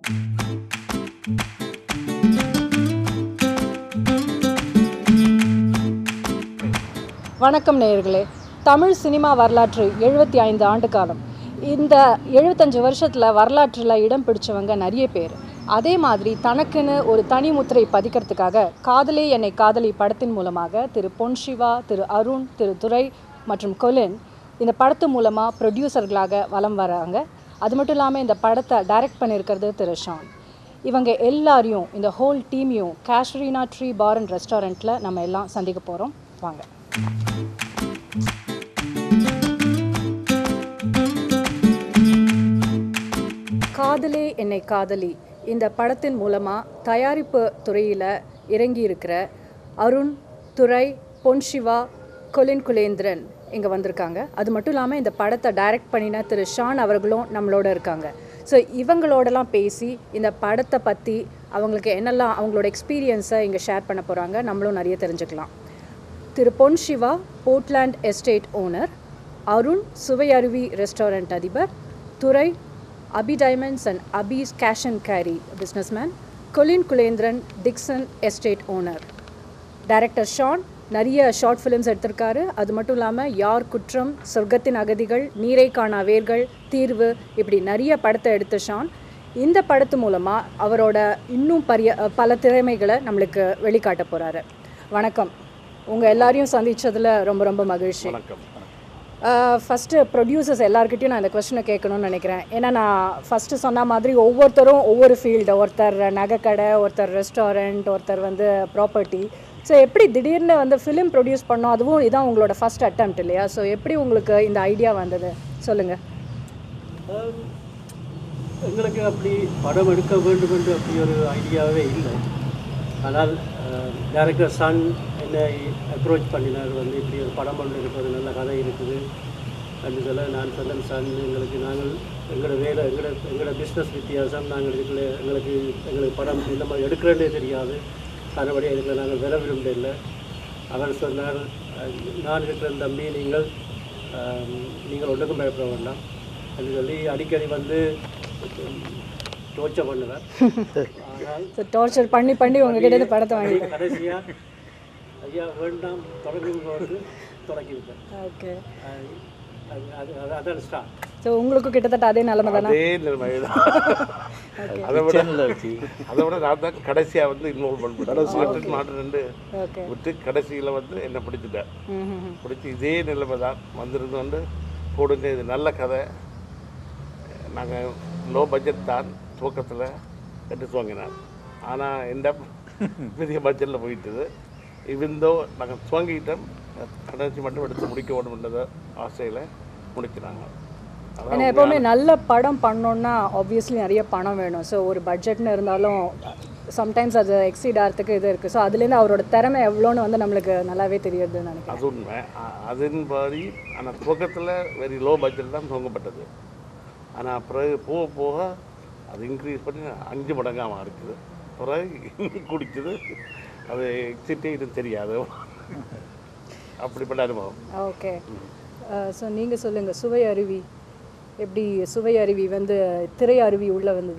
வணக்கம் நேயர்களே தமிழ் சினிமா வரலாற்று எழுபத்தி ஐந்து ஆண்டு காலம் இந்த எழுபத்தஞ்சு வருஷத்தில் வரலாற்றில் இடம் பிடிச்சவங்க நிறைய பேர் அதே மாதிரி தனக்குன்னு ஒரு தனி முத்திரை பதிக்கிறதுக்காக காதலே என்னை காதலி படத்தின் மூலமாக திரு பொன் சிவா திரு அருண் திரு துரை மற்றும் கொலின் இந்த படத்து மூலமாக ப்ரொடியூசர்களாக வலம் வராங்க அது மட்டும் இல்லாமல் இந்த படத்தை டைரக்ட் பண்ணியிருக்கிறது திரு ஷான் இவங்க எல்லாரையும் இந்த ஹோல் டீமையும் கேஷ்ரீனா ட்ரீ பார் அண்ட் ரெஸ்டாரண்ட்டில் நம்ம எல்லாம் சந்திக்க போகிறோம் வாங்க காதலே என்னை காதலி இந்த படத்தின் மூலமாக தயாரிப்பு துறையில் இறங்கி இருக்கிற அருண் துரை பொன் சிவா கொலின் குலேந்திரன் இங்கே வந்திருக்காங்க அது மட்டும் இல்லாமல் இந்த படத்தை டைரக்ட் பண்ணின திரு ஷான் அவர்களும் நம்மளோட இருக்காங்க ஸோ இவங்களோடலாம் பேசி இந்த படத்தை பற்றி அவங்களுக்கு என்னெல்லாம் அவங்களோட எக்ஸ்பீரியன்ஸை இங்கே ஷேர் பண்ண போகிறாங்க நம்மளும் நிறைய தெரிஞ்சுக்கலாம் Thiru Pon Siva Portland estate owner Arun Suvaiaruvi restaurant அதிபர் Durai Abi diamonds and Abi's cash and carry businessman Colin Kulendran Dickson estate owner director Shan நிறைய ஷார்ட் ஃபிலிம்ஸ் எடுத்திருக்காரு அது மட்டும் இல்லாமல் யார் குற்றம் சொர்க்கத்தின் அகதிகள் நீரை காணா வேர்கள் தீர்வு இப்படி நிறைய படத்தை எடுத்த ஷான் இந்த படத்து மூலமாக அவரோட இன்னும் பரிய பல திறமைகளை நம்மளுக்கு வெளிக்காட்ட போகிறாரு வணக்கம் உங்கள் எல்லாரையும் சந்திச்சதுல ரொம்ப ரொம்ப மகிழ்ச்சி வணக்கம் ஃபஸ்ட்டு ப்ரொடியூசர்ஸ் எல்லாருக்கிட்டையும் நான் இந்த கொஸ்டினை கேட்கணும்னு நினைக்கிறேன் ஏன்னா நான் ஃபஸ்ட்டு சொன்ன மாதிரி ஒவ்வொருத்தரும் ஒவ்வொரு ஃபீல்டு ஒருத்தர் நகைக்கடை ஒருத்தர் ரெஸ்டாரண்ட் ஒருத்தர் வந்து ப்ராப்பர்ட்டி ஸோ எப்படி திடீர்னு வந்து ஃபிலிம் ப்ரொடியூஸ் பண்ணோம் அதுவும் இதான் உங்களோட ஃபஸ்ட் அட்டம்ப்ட் இல்லையா ஸோ எப்படி உங்களுக்கு இந்த ஐடியா வந்தது சொல்லுங்கள் ஆம், எங்களுக்கு அப்படி படம் எடுக்க வேண்டும் என்று அப்படி ஒரு ஐடியாவே இல்லை ஆனால் டேரக்டர் சன் என்னை அப்ரோச் பண்ணினார் வந்து இப்படி ஒரு படம் ஒன்று இருக்குது நல்ல கதை இருக்குது அப்படின்னு சொல்ல நான் சொன்னேன் சன் எங்களுக்கு நாங்கள் எங்களோட வேலை எங்களோட எங்களோட பிஸ்னஸ் வித்தியாசம் நாங்கள் இதுக்குள்ள எங்களுக்கு எங்களுக்கு படம் இந்த மாதிரி எடுக்கிறதே தெரியாது அதன்படி இதுக்குள்ள நாங்கள் வர விரும்பல அவர் சொன்னார் அஹ், நான் இருக்கிற தம்பி நீங்கள் ஆம், நீங்கள் ஒன்றுக்கும் பயப்பட வேண்டாம் அப்படின்னு சொல்லி அடிக்கடி வந்து டோர்ச்சர் பண்ணுவேன் ஆனால் ஸோ டார்ச்சர் பண்ணி பண்ணி உங்ககிட்ட இருந்து படத்தை வாங்கி கடைசியா ஐயா வேண்டாம் தொடங்கும்போது தொடங்கி விட்டேன் ஓகே அது- அது- அது- அது- அதான் ஸ்டார்ட் ஸோ உங்களுக்கும் கிட்டத்தட்ட அதே நிலமை தானே அதே நிலைமைதான் அதை விட அதை விட நான் தான் கடைசியாக வந்து இன்வால்வ் பண்ணேன் மாட்டு மாட்டு ரெண்டு ஓகே விட்டு கடைசியில் வந்து என்ன பிடிச்சிட்டேன் ம் ம் ம். பிடிச்சி இதே நிலைமை தான் வந்திருந்து வந்து போடுங்க இது நல்ல கதை நாங்கள் லோ பட்ஜெட் தான் துவக்கத்தில் கட்டு துவங்கினார் ஆனால் எந்த பெரிய பட்ஜெட்டில் போயிட்டுது இவந்தோ நாங்கள் துவங்கிட்டோம் கடைசி மட்டும் எடுத்து முடிக்க வேணும்ன்றத ஆசையில் முடிக்கிறாங்க அதான் ஏன்னா எப்போவுமே நல்ல படம் பண்ணோன்னா ஆப்வியஸ்லி நிறைய பணம் வேணும் ஸோ ஒரு பட்ஜெட்னு இருந்தாலும் சம்டைம்ஸ் அது எக்ஸீட் ஆகிறதுக்கு இது இருக்குது ஸோ அதுலேருந்து அவரோட திறமை எவ்வளோன்னு வந்து நம்மளுக்கு நல்லாவே தெரியுதுன்னு நினைக்கிறேன் அது உண்மை அ- அதன்படி ஆனால் துவக்கத்தில் வெரி லோ பட்ஜெட் தான் துவங்கப்பட்டது ஆனால் பிறகு போக போக அது இன்க்ரீஸ் பண்ணி அஞ்சு மடங்காக இருக்குது பிறகு குடிச்சது அது எக்ஸிட்டே இது தெரியாது அப்படிப்பட்ட அனுபவம் ஓகே ஸோ நீங்கள் சொல்லுங்கள் சுவை அருவி எப்படி சுவை அருவி வந்து திரை அருவி உள்ளே வந்தது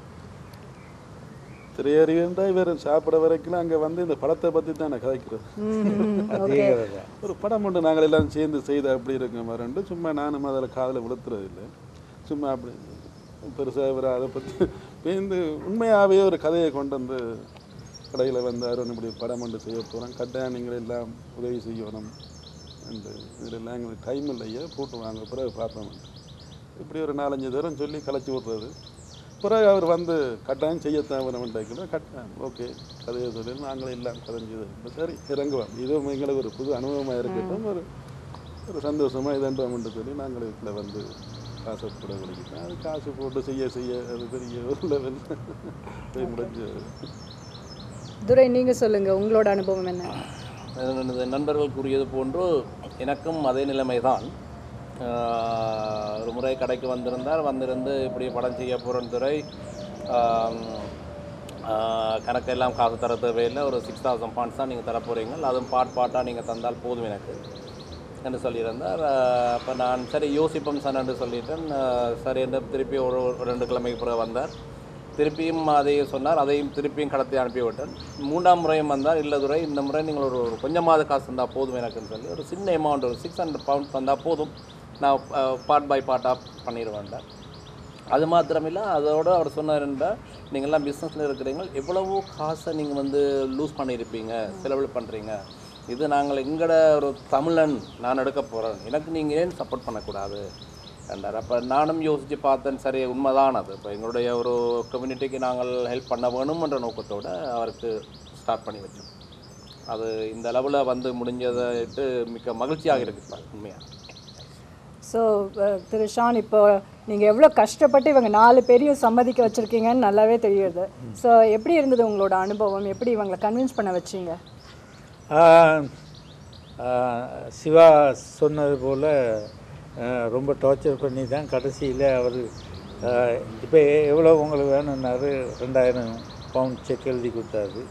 திரையறிவுன்றா இவர் சாப்பிட வரைக்கும் அங்கே வந்து இந்த படத்தை பற்றி தான் நான் கதைக்கிறது ஓகே ஒரு படம் ஒன்று நாங்கள் எல்லாம் சேர்ந்து செய்த அப்படி இருக்க மாதிரிண்டு சும்மா நானும் அதில் காதில் விழுத்துறது இல்லை சும்மா அப்படி பெருசாக இவர் அதை பற்றி பேருந்து உண்மையாகவே ஒரு கதையை கொண்டு வந்து கடையில் வந்து அருண் இப்படி படம் ஒன்று செய்ய போகிறோம் கட்டாயம் நீங்கள் எல்லாம் உதவி செய்யணும் என்று இதில் எல்லாம் எங்களுக்கு டைம் இல்லையே போட்டு வாங்க பிறகு பார்ப்போம் இப்படி ஒரு நாலஞ்சு தரம் சொல்லி கலைச்சி விட்றது பிறகு அவர் வந்து கட்டாயம் செய்யத்தான் வேணும்ன்றாக்கல கட்டாயம் ஓகே கதையை சொல்லி நாங்களும் எல்லாம் கதைஞ்சது சரி இறங்குவோம் இதுவும் எங்களுக்கு ஒரு புது அனுபவமாக இருக்கட்டும் ஒரு ஒரு சந்தோஷமாக இதன்றோம்னு சொல்லி நாங்கள் இதில் வந்து காசை கூட கொடுக்கிட்டோம் அது காசு போட்டு செய்ய செய்ய அது பெரிய ஒரு லெவல் போய் முடிஞ்சு துரை நீங்கள் சொல்லுங்கள் உங்களோட அனுபவம் என்ன எனது நண்பர்கள் கூறியது போன்று எனக்கும் அதே நிலைமைதான் ஆஹ் ஒரு முறை கடைக்கு வந்திருந்தார் வந்திருந்து இப்படி படம் செய்ய போகிறோம் துறை ஆம், ஆஹ் கணக்கெல்லாம் காசு தர தேவையில்லை ஒரு சிக்ஸ் தௌசண்ட் பாயிண்ட்ஸ் தான் நீங்கள் தர போகிறீங்க அதுவும் பாட் பாட்டாக நீங்கள் தந்தால் போதும் எனக்கு என்று சொல்லியிருந்தார் அப்போ நான் சரி யோசிப்போம் சார் என்று சொல்லிட்டேன் ஆஹ் சரி என்று திருப்பி ஒரு ஒரு ரெண்டு கிழமைக்கு பிறகு வந்தார் திருப்பியும் அதை சொன்னார் அதையும் திருப்பியும் கடத்தி அனுப்பிவிட்டேன் மூன்றாம் முறையும் வந்தால் இல்லை துரை இந்த முறை நீங்கள் ஒரு ஒரு கொஞ்சமாவது காசு தந்தால் போதும் எனக்குன்னு சொல்லி ஒரு சின்ன அமௌண்ட் ஒரு சிக்ஸ் ஹண்ட்ரட் பவுண்ட் தந்தால் போதும் நான் பார்ட் பை பார்ட்டாக பண்ணிடுவேன்டார் அது மாத்திரமில்ல அதோட அவர் சொன்னார் என்றால் நீங்கள்லாம் பிஸ்னஸில் இருக்கிறீங்க எவ்வளவோ காசை நீங்கள் வந்து லூஸ் பண்ணியிருப்பீங்க செலவு பண்ணுறீங்க இது நாங்கள் எங்கட ஒரு தமிழன் நான் எடுக்க போகிறேன் எனக்கு நீங்கள் ஏன் சப்போர்ட் பண்ணக்கூடாது என்றார் அப்போ நானும் யோசித்து பார்த்தேன் சரி உண்மைதான் அது இப்போ எங்களுடைய ஒரு கம்யூனிட்டிக்கு நாங்கள் ஹெல்ப் பண்ண வேணும்ன்ற நோக்கத்தோட அவருக்கு ஸ்டார்ட் பண்ணி வச்சோம் அது இந்த அளவில் வந்து முடிஞ்சதை மிக்க மகிழ்ச்சியாக இருக்குது உண்மையாக ஸோ திரு ஷான் இப்போ நீங்கள் எவ்வளோ கஷ்டப்பட்டு இவங்க நாலு பேரையும் சம்மதிக்க வச்சுருக்கீங்கன்னு நல்லாவே தெரியுது ஸோ எப்படி இருந்தது உங்களோட அனுபவம் எப்படி இவங்களை கன்வின்ஸ் பண்ண வச்சீங்க ஆஹ், ஆஹ், சிவா சொன்னது போல் ரொம்ப டார்ச்சர் பண்ணி தான் கடைசியில் அவர் இப்போ எவ்வளோ உங்களுக்கு வேணும்னாரு ரெண்டாயிரம் பவுண்ட் செக் எழுதி கொடுத்தாரு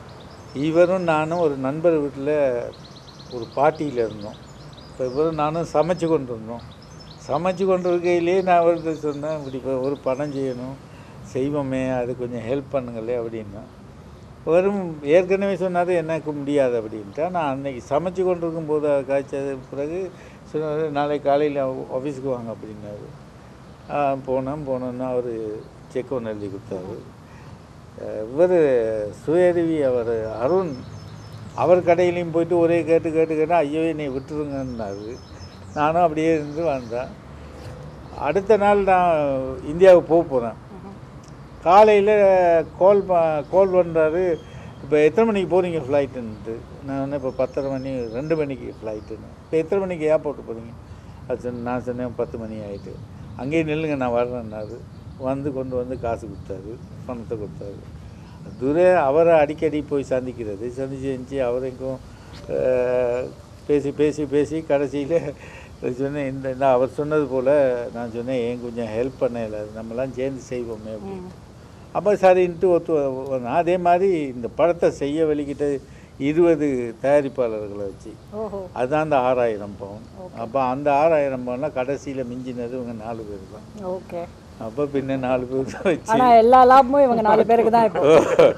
இவரும் நானும் ஒரு நண்பர் வீட்டில் ஒரு பார்ட்டியில் இருந்தோம் இப்போ இவரும் நானும் சமைச்சு கொண்டு இருந்தோம் சமைச்சு கொண்டு இருக்கையிலே நான் அவர்கிட்ட சொன்னேன் இப்படி இப்போ ஒரு பணம் செய்யணும் செய்வோமே அது கொஞ்சம் ஹெல்ப் பண்ணுங்களே அப்படின்னா வரும் ஏற்கனவே சொன்னார் எனக்கு முடியாது அப்படின்ட்டு நான் அன்னைக்கு சமைச்சு கொண்டு இருக்கும்போது காய்ச்சது பிறகு சொன்னார் நாளைக்கு காலையில் ஆஃபீஸுக்கு வாங்க அப்படின்னாரு ஆ, போனோம் போனோன்னா அவர் செக் ஒன்று எழுதி கொடுத்தாரு இவர் சுயறிவி அவர் அருண் அவர் கடையிலையும் போயிட்டு ஒரே கேட்டு கேட்டு கேட்டு ஐயோ என்னை விட்டுருங்கன்னாரு நானும் அப்படியே இருந்து வந்தேன் அடுத்த நாள் நான் இந்தியாவுக்கு போக போகிறேன் காலையில் கால் கால் பண்ணுறாரு இப்போ எத்தனை மணிக்கு போகிறீங்க ஃப்ளைட்டுன்ட்டு நான் வந்து இப்போ பத்தரை மணி ரெண்டு மணிக்கு ஃப்ளைட்டுன்னு இப்போ எத்தனை மணிக்கு ஏர்போர்ட்டு போகிறீங்க அது சொன்ன நான் சொன்னேன் பத்து மணி ஆகிட்டு அங்கேயே நில்லுங்க நான் வர்றேன்னாரு வந்து கொண்டு வந்து காசு கொடுத்தாரு பணத்தை கொடுத்தாரு துரை அவரை அடிக்கடி போய் சந்திக்கிறது சந்திச்சு சந்திச்சு அவருக்கும் அஹ், பேசி பேசி பேசி கடைசியில் சொன்னேன் இந்த இந்த அவர் சொன்னது போல் நான் சொன்னேன் ஏன் கொஞ்சம் ஹெல்ப் பண்ணல நம்மலாம் சேர்ந்து செய்வோமே அப்படின்னு அப்போ சரின்ட்டு ஒத்து வ- வந்தேன். அதே மாதிரி இந்த படத்தை செய்ய வெளிக்கிட்ட இருபது தயாரிப்பாளர்களை வச்சு ஓஹோ அதுதான் அந்த ஆறாயிரம் பவுன் அப்போ அந்த ஆறாயிரம் பவுனில் கடைசியில் மிஞ்சினது இவங்க நாலு பேர் தான் ஓகே அப்போ பின்ன நாலு பேர் தான் வச்சு ஆனால் எல்லா லாபமும் இவங்க நாலு பேருக்கு தான் இப்போ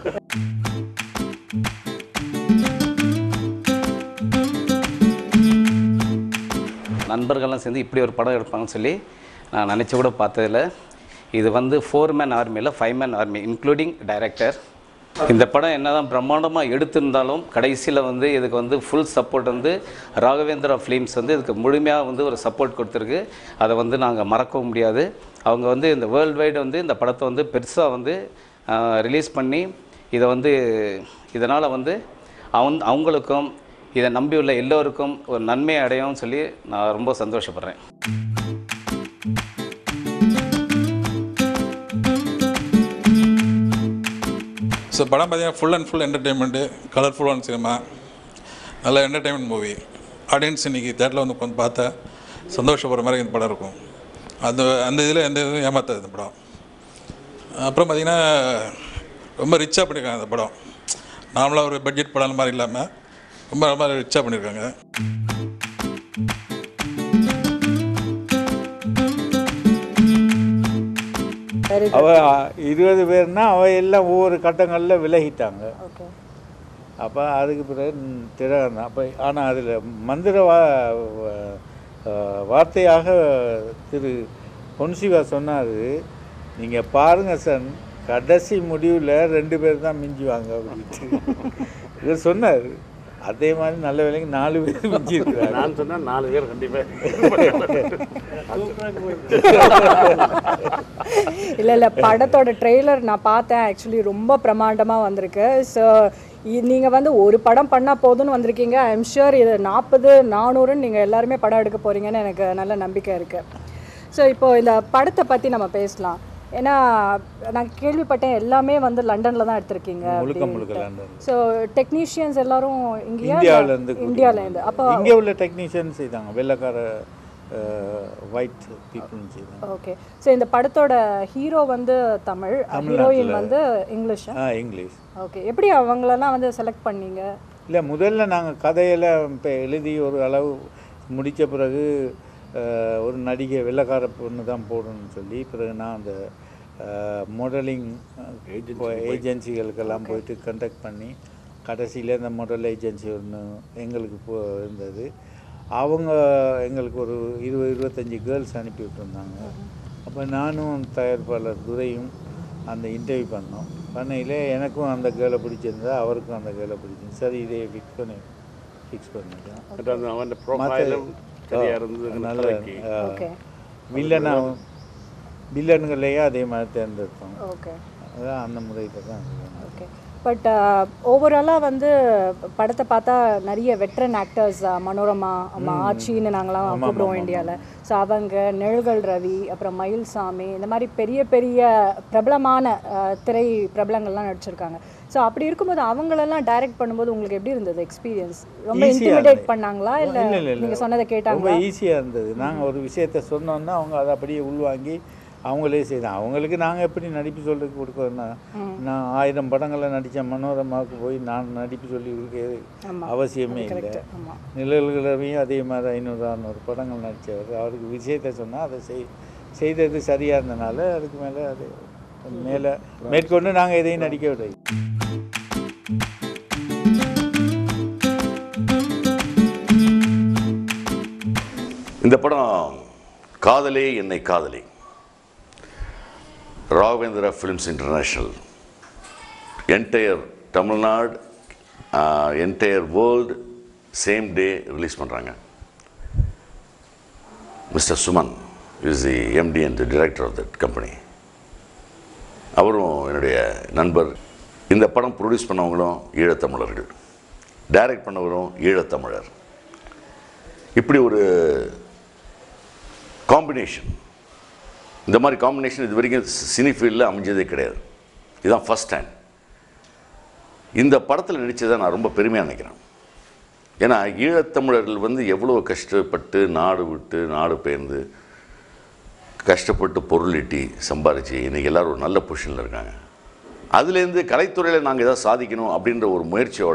நண்பர்கள்லாம் சேர்ந்து இப்படி ஒரு படம் எடுப்பாங்கன்னு சொல்லி நான் நினச்சி கூட பார்த்ததில்ல இது வந்து ஃபோர் மேன் ஆர்மியில் five man army including director இந்த படம் என்னதான் பிரம்மாண்டமாக எடுத்திருந்தாலும் கடைசியில் வந்து இதுக்கு வந்து ஃபுல் சப்போர்ட் வந்து ராகவேந்திரா ஃபிலிம்ஸ் வந்து இதுக்கு முழுமையாக வந்து ஒரு சப்போர்ட் கொடுத்துருக்கு அதை வந்து நாங்கள் மறக்கவும் முடியாது அவங்க வந்து இந்த வேர்ல்டு வைடு வந்து இந்த படத்தை வந்து பெருசாக வந்து ரிலீஸ் பண்ணி இதை வந்து இதனால் வந்து அவன் அவங்களுக்கும் இதை நம்பியுள்ள எல்லோருக்கும் ஒரு நன்மை அடையும் சொல்லி நான் ரொம்ப சந்தோஷப்படுறேன் ஸோ படம் பார்த்தீங்கன்னா ஃபுல் அண்ட் ஃபுல் என்டர்டெயின்மெண்ட்டு கலர்ஃபுல்லான சினிமா நல்ல என்டர்டெயின்மெண்ட் மூவி ஆடியன்ஸ் இன்றைக்கி தேட்டரில் வந்து உட்காந்து பார்த்தா சந்தோஷப்படுற மாதிரி இந்த படம் இருக்கும் அந்த அந்த இதில் எந்த இதுவும் ஏமாத்தாது இந்த படம் அப்புறம் பார்த்திங்கன்னா ரொம்ப ரிச்சாக பண்ணியிருக்காங்க அந்த படம் நார்மலாக ஒரு பட்ஜெட் படம் மாதிரி இல்லாமல் ரொம்ப ரொம்ப ரிச்சாக பண்ணியிருக்காங்க வெரி அவ இருபது பேர்னா அவ எல்லாம் ஒவ்வொரு கட்டங்களில் விலகிட்டாங்க ஓகே அப்போ அதுக்கு பிறகு திறன் அப்போ ஆனால் அதில் மந்திர வா வா- அஹ் வார்த்தையாக திரு பொன்சிவா சொன்னார் நீங்கள் பாருங்கள் சன் கடைசி முடிவில் ரெண்டு பேர் தான் மிஞ்சுவாங்க அப்படின்ட்டு இவர் சொன்னார் அதே மாதிரி நல்ல வேலைக்கு நாலு பேர் மிஞ்சி இருக்கிறாங்க நான் சொன்னேன் நாலு பேர் கண்டிப்பாக இல்லை இல்லை படத்தோட ட்ரெய்லர் நான் பார்த்தேன் ஆக்சுவலி ரொம்ப பிரமாண்டமாக வந்திருக்கு ஸோ நீங்கள் வந்து ஒரு படம் பண்ணால் போதும்னு வந்திருக்கீங்க ஐம் ஷூர் இது நாற்பது நானூறுன்னு நீங்கள் எல்லாருமே படம் எடுக்க போகிறீங்கன்னு எனக்கு நல்ல நம்பிக்கை இருக்குது ஸோ இப்போ இந்த படத்தை பற்றி நம்ம பேசலாம் ஏன்னா நான் கேள்விப்பட்டேன் எல்லாமே வந்து லண்டனில் தான் எடுத்திருக்கீங்க முழுக்க முழுக்க லண்டன் ஸோ டெக்னீஷியன்ஸ் எல்லாரும் இங்கேயா இந்தியாவிலேருந்து இந்தியாவிலேருந்து அப்போ இங்கே உள்ள டெக்னீஷியன் செய்தாங்க வெள்ளைக்கார ஒயிட் பீப்புள்னு செய்தாங்க ஓகே ஸோ இந்த படத்தோட ஹீரோ வந்து தமிழ் ஹீரோயின் வந்து இங்கிலீஷ் ஆ இங்கிலீஷ் ஓகே எப்படி அவங்களெல்லாம் வந்து செலக்ட் பண்ணீங்க இல்லை முதல்ல நாங்கள் கதையெல்லாம் இப்போ எழுதி ஒரு அளவு முடித்த பிறகு அஹ், ஒரு நடிகை வெள்ளைக்கார பொண்ணு தான் போடணும்னு சொல்லி பிறகு நான் அந்த மாடலிங் ஏஜென்சிகளுக்கெல்லாம் போயிட்டு கண்டக்ட் பண்ணி கடைசியில் இந்த மாடல் ஏஜென்சி ஒன்று எங்களுக்கு போ இருந்தது அவங்க எங்களுக்கு ஒரு இருபது இருபத்தஞ்சி கேர்ள்ஸ் அனுப்பி விட்டுருந்தாங்க அப்போ நானும் தயாரிப்பாளர் துரையும் அந்த இன்டர்வியூ பண்ணோம் பண்ணையில் எனக்கும் அந்த கேர்ளை பிடிச்சிருந்தா அவருக்கும் அந்த கேர்ளை பிடிச்சிருந்தது சரி இதை ஃபிக்ஸ் பண்ணி ஃபிக்ஸ் பண்ணிட்டோம் பட் அந்த அவன் ப்ரொஃபைலும் சரியாக இருந்தது நல்ல கதைக்கு. ஓகே வில்லனா வில்லன்களையே அதே மாதிரி தேர்ந்தெடுத்தோம் ஓகே அதான் அந்த முறையில் தான் இது. ஓகே பட் ஓவராலாக வந்து படத்தை பார்த்தா நிறைய வெட்ரன் ஆக்டர்ஸ் மனோரமா அம்மா ஆச்சின்னு நாங்களாம் கூப்பிடுவோம் இந்தியாவில் ஸோ அவங்க நிழல்கள் ரவி அப்புறம் மயில்சாமி இந்த மாதிரி பெரிய பெரிய பிரபலமான அஹ், திரை பிரபலங்கள்லாம் நடிச்சிருக்காங்க ஸோ அப்படி இருக்கும்போது அவங்களெல்லாம் டைரக்ட் பண்ணும்போது உங்களுக்கு எப்படி இருந்தது எக்ஸ்பீரியன்ஸ் ரொம்ப Easy-ஆ இன்டிமிடேட் இருந்தது. பண்ணாங்களா இல்லை இல்ல, இல்ல, இல்ல. நீங்கள் சொன்னதை ரொம்ப கேட்டாங்களா ஈஸியாக இருந்தது நாங்கள் ஒரு விஷயத்த சொன்னோன்னா அவங்க அதை அப்படியே உள்வாங்கி அவங்களே செய்தாங்க அவங்களுக்கு நாங்கள் எப்படி நடிப்பு சொல்லி கொடுக்கறோன்னா நான் ஆயிரம் படங்களை நடித்த மனோரமாவுக்கு போய் நான் நடிப்பு சொல்லி கொடுக்க அவசியமே இல்லை ஆமாம் நிழல்களவையும் அதே மாதிரி ஐநூறு அறநூறு படங்கள் நடித்தவர் அவருக்கு விஷயத்தை சொன்னால் அதை செய் செய்தது சரியாக இருந்தனால அதுக்கு மேலே அது மேலே மேற்கொண்டு நாங்கள் எதையும் நடிக்க விட இந்த படம் Kadhale Ennai Kadhali Raghavendra films international entire Tamil Nadu entire world same day release பண்ணுறாங்க mister Suman is the MD and director of that company அவரும் என்னுடைய நண்பர் இந்த படம் ப்ரொடியூஸ் பண்ணவங்களும் ஈழத்தமிழர்கள் டைரக்ட் பண்ணவரும் ஈழத்தமிழர் இப்படி ஒரு காம்பினேஷன் இந்த மாதிரி காம்பினேஷன் இது வரைக்கும் சினி ஃபீல்டில் அமைஞ்சதே கிடையாது இதுதான் ஃபஸ்ட் டைம் இந்த படத்தில் நடித்ததை நான் ரொம்ப பெருமையாக நினைக்கிறேன் ஏன்னா ஈழத்தமிழர்கள் வந்து எவ்வளோ கஷ்டப்பட்டு நாடு விட்டு நாடு பெயர்ந்து கஷ்டப்பட்டு பொருள் ஈட்டி சம்பாரித்து இன்றைக்கி எல்லோரும் ஒரு நல்ல பொசிஷனில் இருக்காங்க அதுலேருந்து கலைத்துறையில் நாங்கள் எதாவது சாதிக்கணும் அப்படின்ற ஒரு முயற்சியோட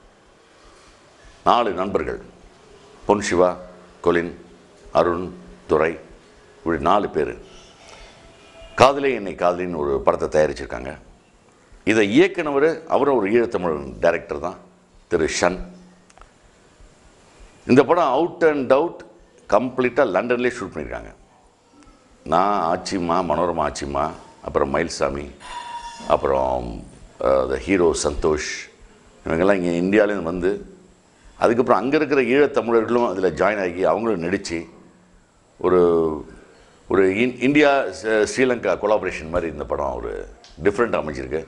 நாலு நண்பர்கள் பொன் சிவா கொலின் அருண் துரை இப்படி நாலு பேர் காதலே என்னை காதலின்னு ஒரு படத்தை தயாரிச்சிருக்காங்க இதை இயக்குனவர் அவரும் ஒரு ஈழத்தமிழ் டைரக்டர் தான் திரு ஷன் இந்த படம் அவுட் அண்ட் அவுட் கம்ப்ளீட்டாக லண்டன்லேயே ஷூட் பண்ணியிருக்காங்க நான் ஆச்சிம்மா மனோரமா ஆச்சிம்மா அப்புறம் மயில்சாமி அப்புறம் த ஹீரோ சந்தோஷ் இவங்கெல்லாம் இங்கே இந்தியாவிலேருந்து வந்து அதுக்கப்புறம் அங்கே இருக்கிற ஈழத்தமிழர்களும் அதில் ஜாயின் ஆகி அவங்களும் நடித்து ஒரு ஒரு in India Sri- Sri Lanka collaboration மாதிரி இந்த படம் ஒரு டிஃப்ரெண்ட் அமைஞ்சிருக்கு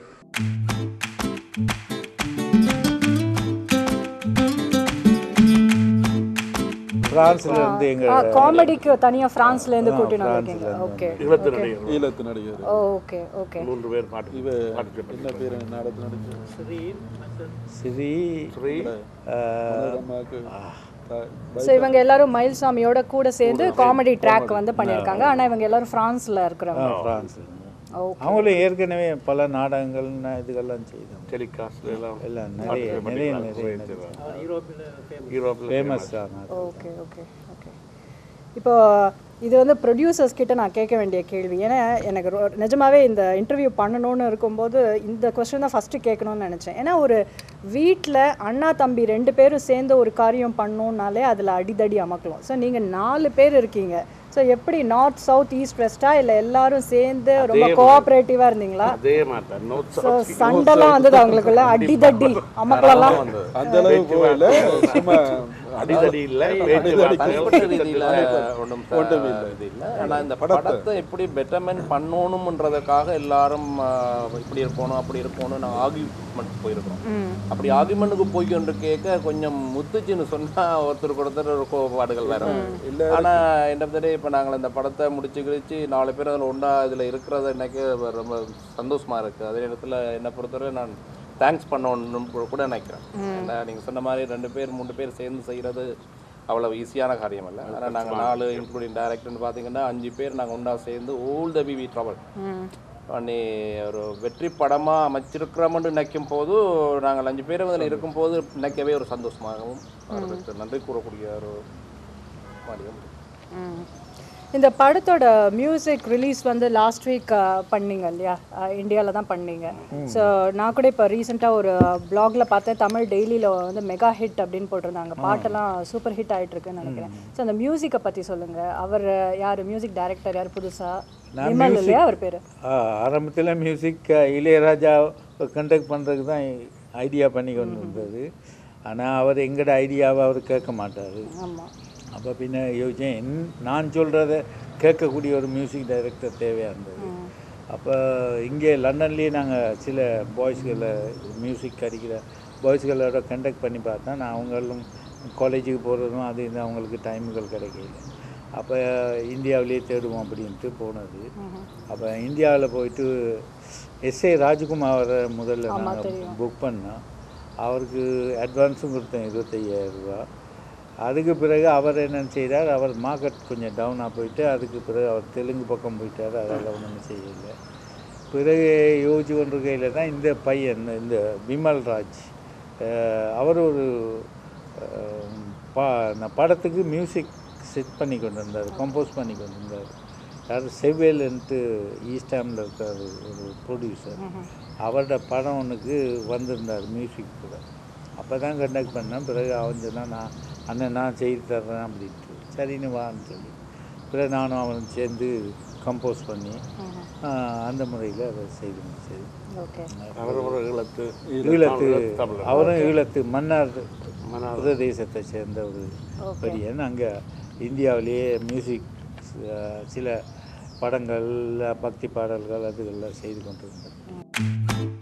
பிரான்ஸ்ல இருந்து எங்கள் காமெடிக்கு தனியாக ஃப்ரான்ஸ்லேருந்து கூட்டிட்டு வந்திருக்கீங்க ஓகே இருபத்தி நடிகர் ஈழத்து நடிகர் ஓகே ஓகே மூன்று பேர் பாட்டு இவ என்ன பேர் நாடகத்தில் நடிச்ச ஸ்ரீ மற்ற ஸ்ரீ ஸ்ரீ மனோரமாக்கு த- ஸோ இவங்க எல்லாரும் மயில்சாமியோட கூட சேர்ந்து காமெடி ட்ராக் வந்து பண்ணியிருக்காங்க ஆனால் இவங்க எல்லாரும் ஃப்ரான்ஸில் இருக்கிறவங்க பிரான்ஸ்ல ஓகே அவங்களும் ஏற்கனவே பல நாடகங்கள் ந- இதுகள்லாம் செய்தோம் டெலிகாஸ்ட் எல்லாம் எல்லாம் நிறைய நிறைய நிறைய யூரோப்பில் ஃபேமஸ் யூரோப்பில் ஃபேமஸ் ஆனார் ஓகே ஓகே ஓகே இப்போ இது வந்து ப்ரொடியூசர்ஸ் கிட்ட நான் கேட்க வேண்டிய கேள்வி ஏன்னா எனக்கு ரொ- நிஜமாவே இந்த இன்டர்வியூ பண்ணணும்னு இருக்கும்போது இந்த கொஸ்டின் தான் ஃபஸ்ட்டு கேட்கணும்னு நினச்சேன் ஏன்னா ஒரு வீட்டில் அண்ணா தம்பி ரெண்டு பேரும் சேர்ந்து ஒரு காரியம் பண்ணணுன்னாலே அதில் அடிதடி அமக்கலாம் ஸோ நீங்கள் நாலு பேர் இருக்கீங்க ஸோ எப்படி நார்த் சவுத் ஈஸ்ட் வெஸ்டா இல்லை எல்லாரும் சேர்ந்து ரொம்ப கோஆப்ரேட்டிவாக இருந்தீங்களா அதே மாதிரி நோட்ஸ் ஸோ சண்டைலாம் வந்தது அவங்களுக்குள்ள அடிதடி அமக்கலாம் அந்த அளவு போகல சும்மா அடிதடி இல்லை பேச்சுவார்த்தை தனிப்பட்ட ரீதியில் ஒன்றும் இது இல்லை ஆனால் இந்த படத்தை எப்படி பெட்டர்மென்ட் பண்ணணும்ன்றதுக்காக எல்லாரும் ஆஹ், இப்படி இருக்கணும் அப்படி இருக்கணும் நாங்கள் ஆர்கியூமெண்ட் போயிருக்கோம் அப்படி ஆர்கியூமெண்ட்டுக்கு போய்க்கொண்டு கேட்க கொஞ்சம் முத்துச்சுன்னு சொன்னால் ஒருத்தருக்கு ஒருத்தர் ஒரு கோபாடுகள் வேற ஆனால் என்ன தடவை இப்போ நாங்கள் இந்த படத்தை முடிச்சு கிழிச்சு நாலு பேர் அதில் ஒன்றா இதில் இருக்கிறது எனக்கு ரொம்ப சந்தோஷமா இருக்குது அதே நேரத்தில் என்னை பொறுத்தவரை நான் தேங்க்ஸ் பண்ணணும் கூட நினைக்கிறேன் ஏன்னா நீங்கள் சொன்ன மாதிரி ரெண்டு பேர் மூணு பேர் சேர்ந்து செய்கிறது அவ்வளவு ஈஸியான காரியம் இல்லை ஆனால் நாங்கள் நாலு இன்க்ளூடிங் டேரக்டர்னு பார்த்தீங்கன்னா அஞ்சு பேர் நாங்கள் ஒன்றா சேர்ந்து ஓல் த பிவி ட்ராவல் பண்ணி ஒரு வெற்றி படமாக அமைச்சிருக்கிறோம்னு நினைக்கும் போது நாங்கள் அஞ்சு பேர் அதில் இருக்கும்போது நினைக்கவே ஒரு சந்தோஷமாகவும் ஒரு நன்றி கூறக்கூடிய ஒரு மாதிரியும் ம். இந்த படத்தோட மியூசிக் ரிலீஸ் வந்து லாஸ்ட் வீக் பண்ணீங்க இல்லையா இந்தியாவில் தான் பண்ணீங்க ஸோ நான் கூட இப்போ ரீசெண்டாக ஒரு பிளாக்ல பார்த்தேன் தமிழ் டெய்லியில் வந்து மெகா ஹிட் அப்படின்னு போட்டிருந்தாங்க பாட்டெல்லாம் சூப்பர் ஹிட் ஆயிட்டு இருக்குன்னு நினைக்கிறேன் ஸோ அந்த மியூசிக்கை பற்றி சொல்லுங்க அவர் யார் மியூசிக் டைரக்டர் யார் புதுசாக விமல் இல்லையா அவர் பேர் ஆரம்பத்தில் மியூசிக் இளையராஜா கண்டக்ட் பண்ணுறதுக்கு தான் ஐடியா பண்ணி கொண்டு வந்தது ஆனால் அவர் எங்கட ஐடியாவை அவர் கேட்க மாட்டார் ஆமாம் அப்போ பின்ன யோசிச்சேன் என் நான் சொல்கிறத கேட்கக்கூடிய ஒரு மியூசிக் டைரக்டர் தேவையாக இருந்தது அப்போ இங்கே லண்டன்லேயே நாங்கள் சில பாய்ஸ்களை மியூசிக் அடிக்கிற பாய்ஸ்களோட கண்டக்ட் பண்ணி பார்த்தா நான் அவங்களும் காலேஜுக்கு போகிறதும் அது இது அவங்களுக்கு டைமுகள் கிடைக்கல அப்போ இந்தியாவிலேயே தேடுவோம் அப்படின்ட்டு போனது அப்போ இந்தியாவில் போயிட்டு எஸ்ஏ ராஜ்குமாரை முதல்ல நாங்கள் புக் பண்ணோம் அவருக்கு அட்வான்ஸும் கொடுத்தேன் இருபத்தையாயிரம் ரூபா அதுக்கு பிறகு அவர் என்ன செய்தார் அவர் மார்க்கெட் கொஞ்சம் டவுனாக போயிட்டு அதுக்கு பிறகு அவர் தெலுங்கு பக்கம் போயிட்டார் அதெல்லாம் ஒன்றும் செய்யலை பிறகு யோசிச்சு கொண்டிருக்கையில் தான் இந்த பையன் இந்த விமல் ராஜ் அஹ், அவர் ஒரு அஹ், பா இந்த படத்துக்கு மியூசிக் செட் பண்ணி கொண்டு வந்தார் கம்போஸ் பண்ணி கொண்டு வந்தார் யார் செவ்வேல்ன்ட்டு ஈஸ்டாமில் இருக்கார் ஒரு ப்ரொடியூசர் அவரோட படம் ஒன்றுக்கு வந்திருந்தார் மியூசிக் கூட அப்போ தான் கண்டக்ட் பண்ணேன் பிறகு அவன் சொன்னா நான் அண்ணன் நான் செய்து தர்றேன் அப்படின்ட்டு சரின்னு வான்னு சொல்லி பிறகு நானும் அவனும் சேர்ந்து கம்போஸ் பண்ணி ஆஹ், அந்த முறையில் அதை செய்து முடிச்சது ஓகே அவர் ஒரு ஈழத்து ஈழத்து தமிழர். அவரும் ஈழத்து மன்னார் பிரதேசத்தை சேர்ந்த ஒரு பையன் அங்கே இந்தியாவிலேயே மியூசிக் சில படங்கள் பக்தி பாடல்கள் அதுகள்லாம் செய்து கொண்டிருந்தார்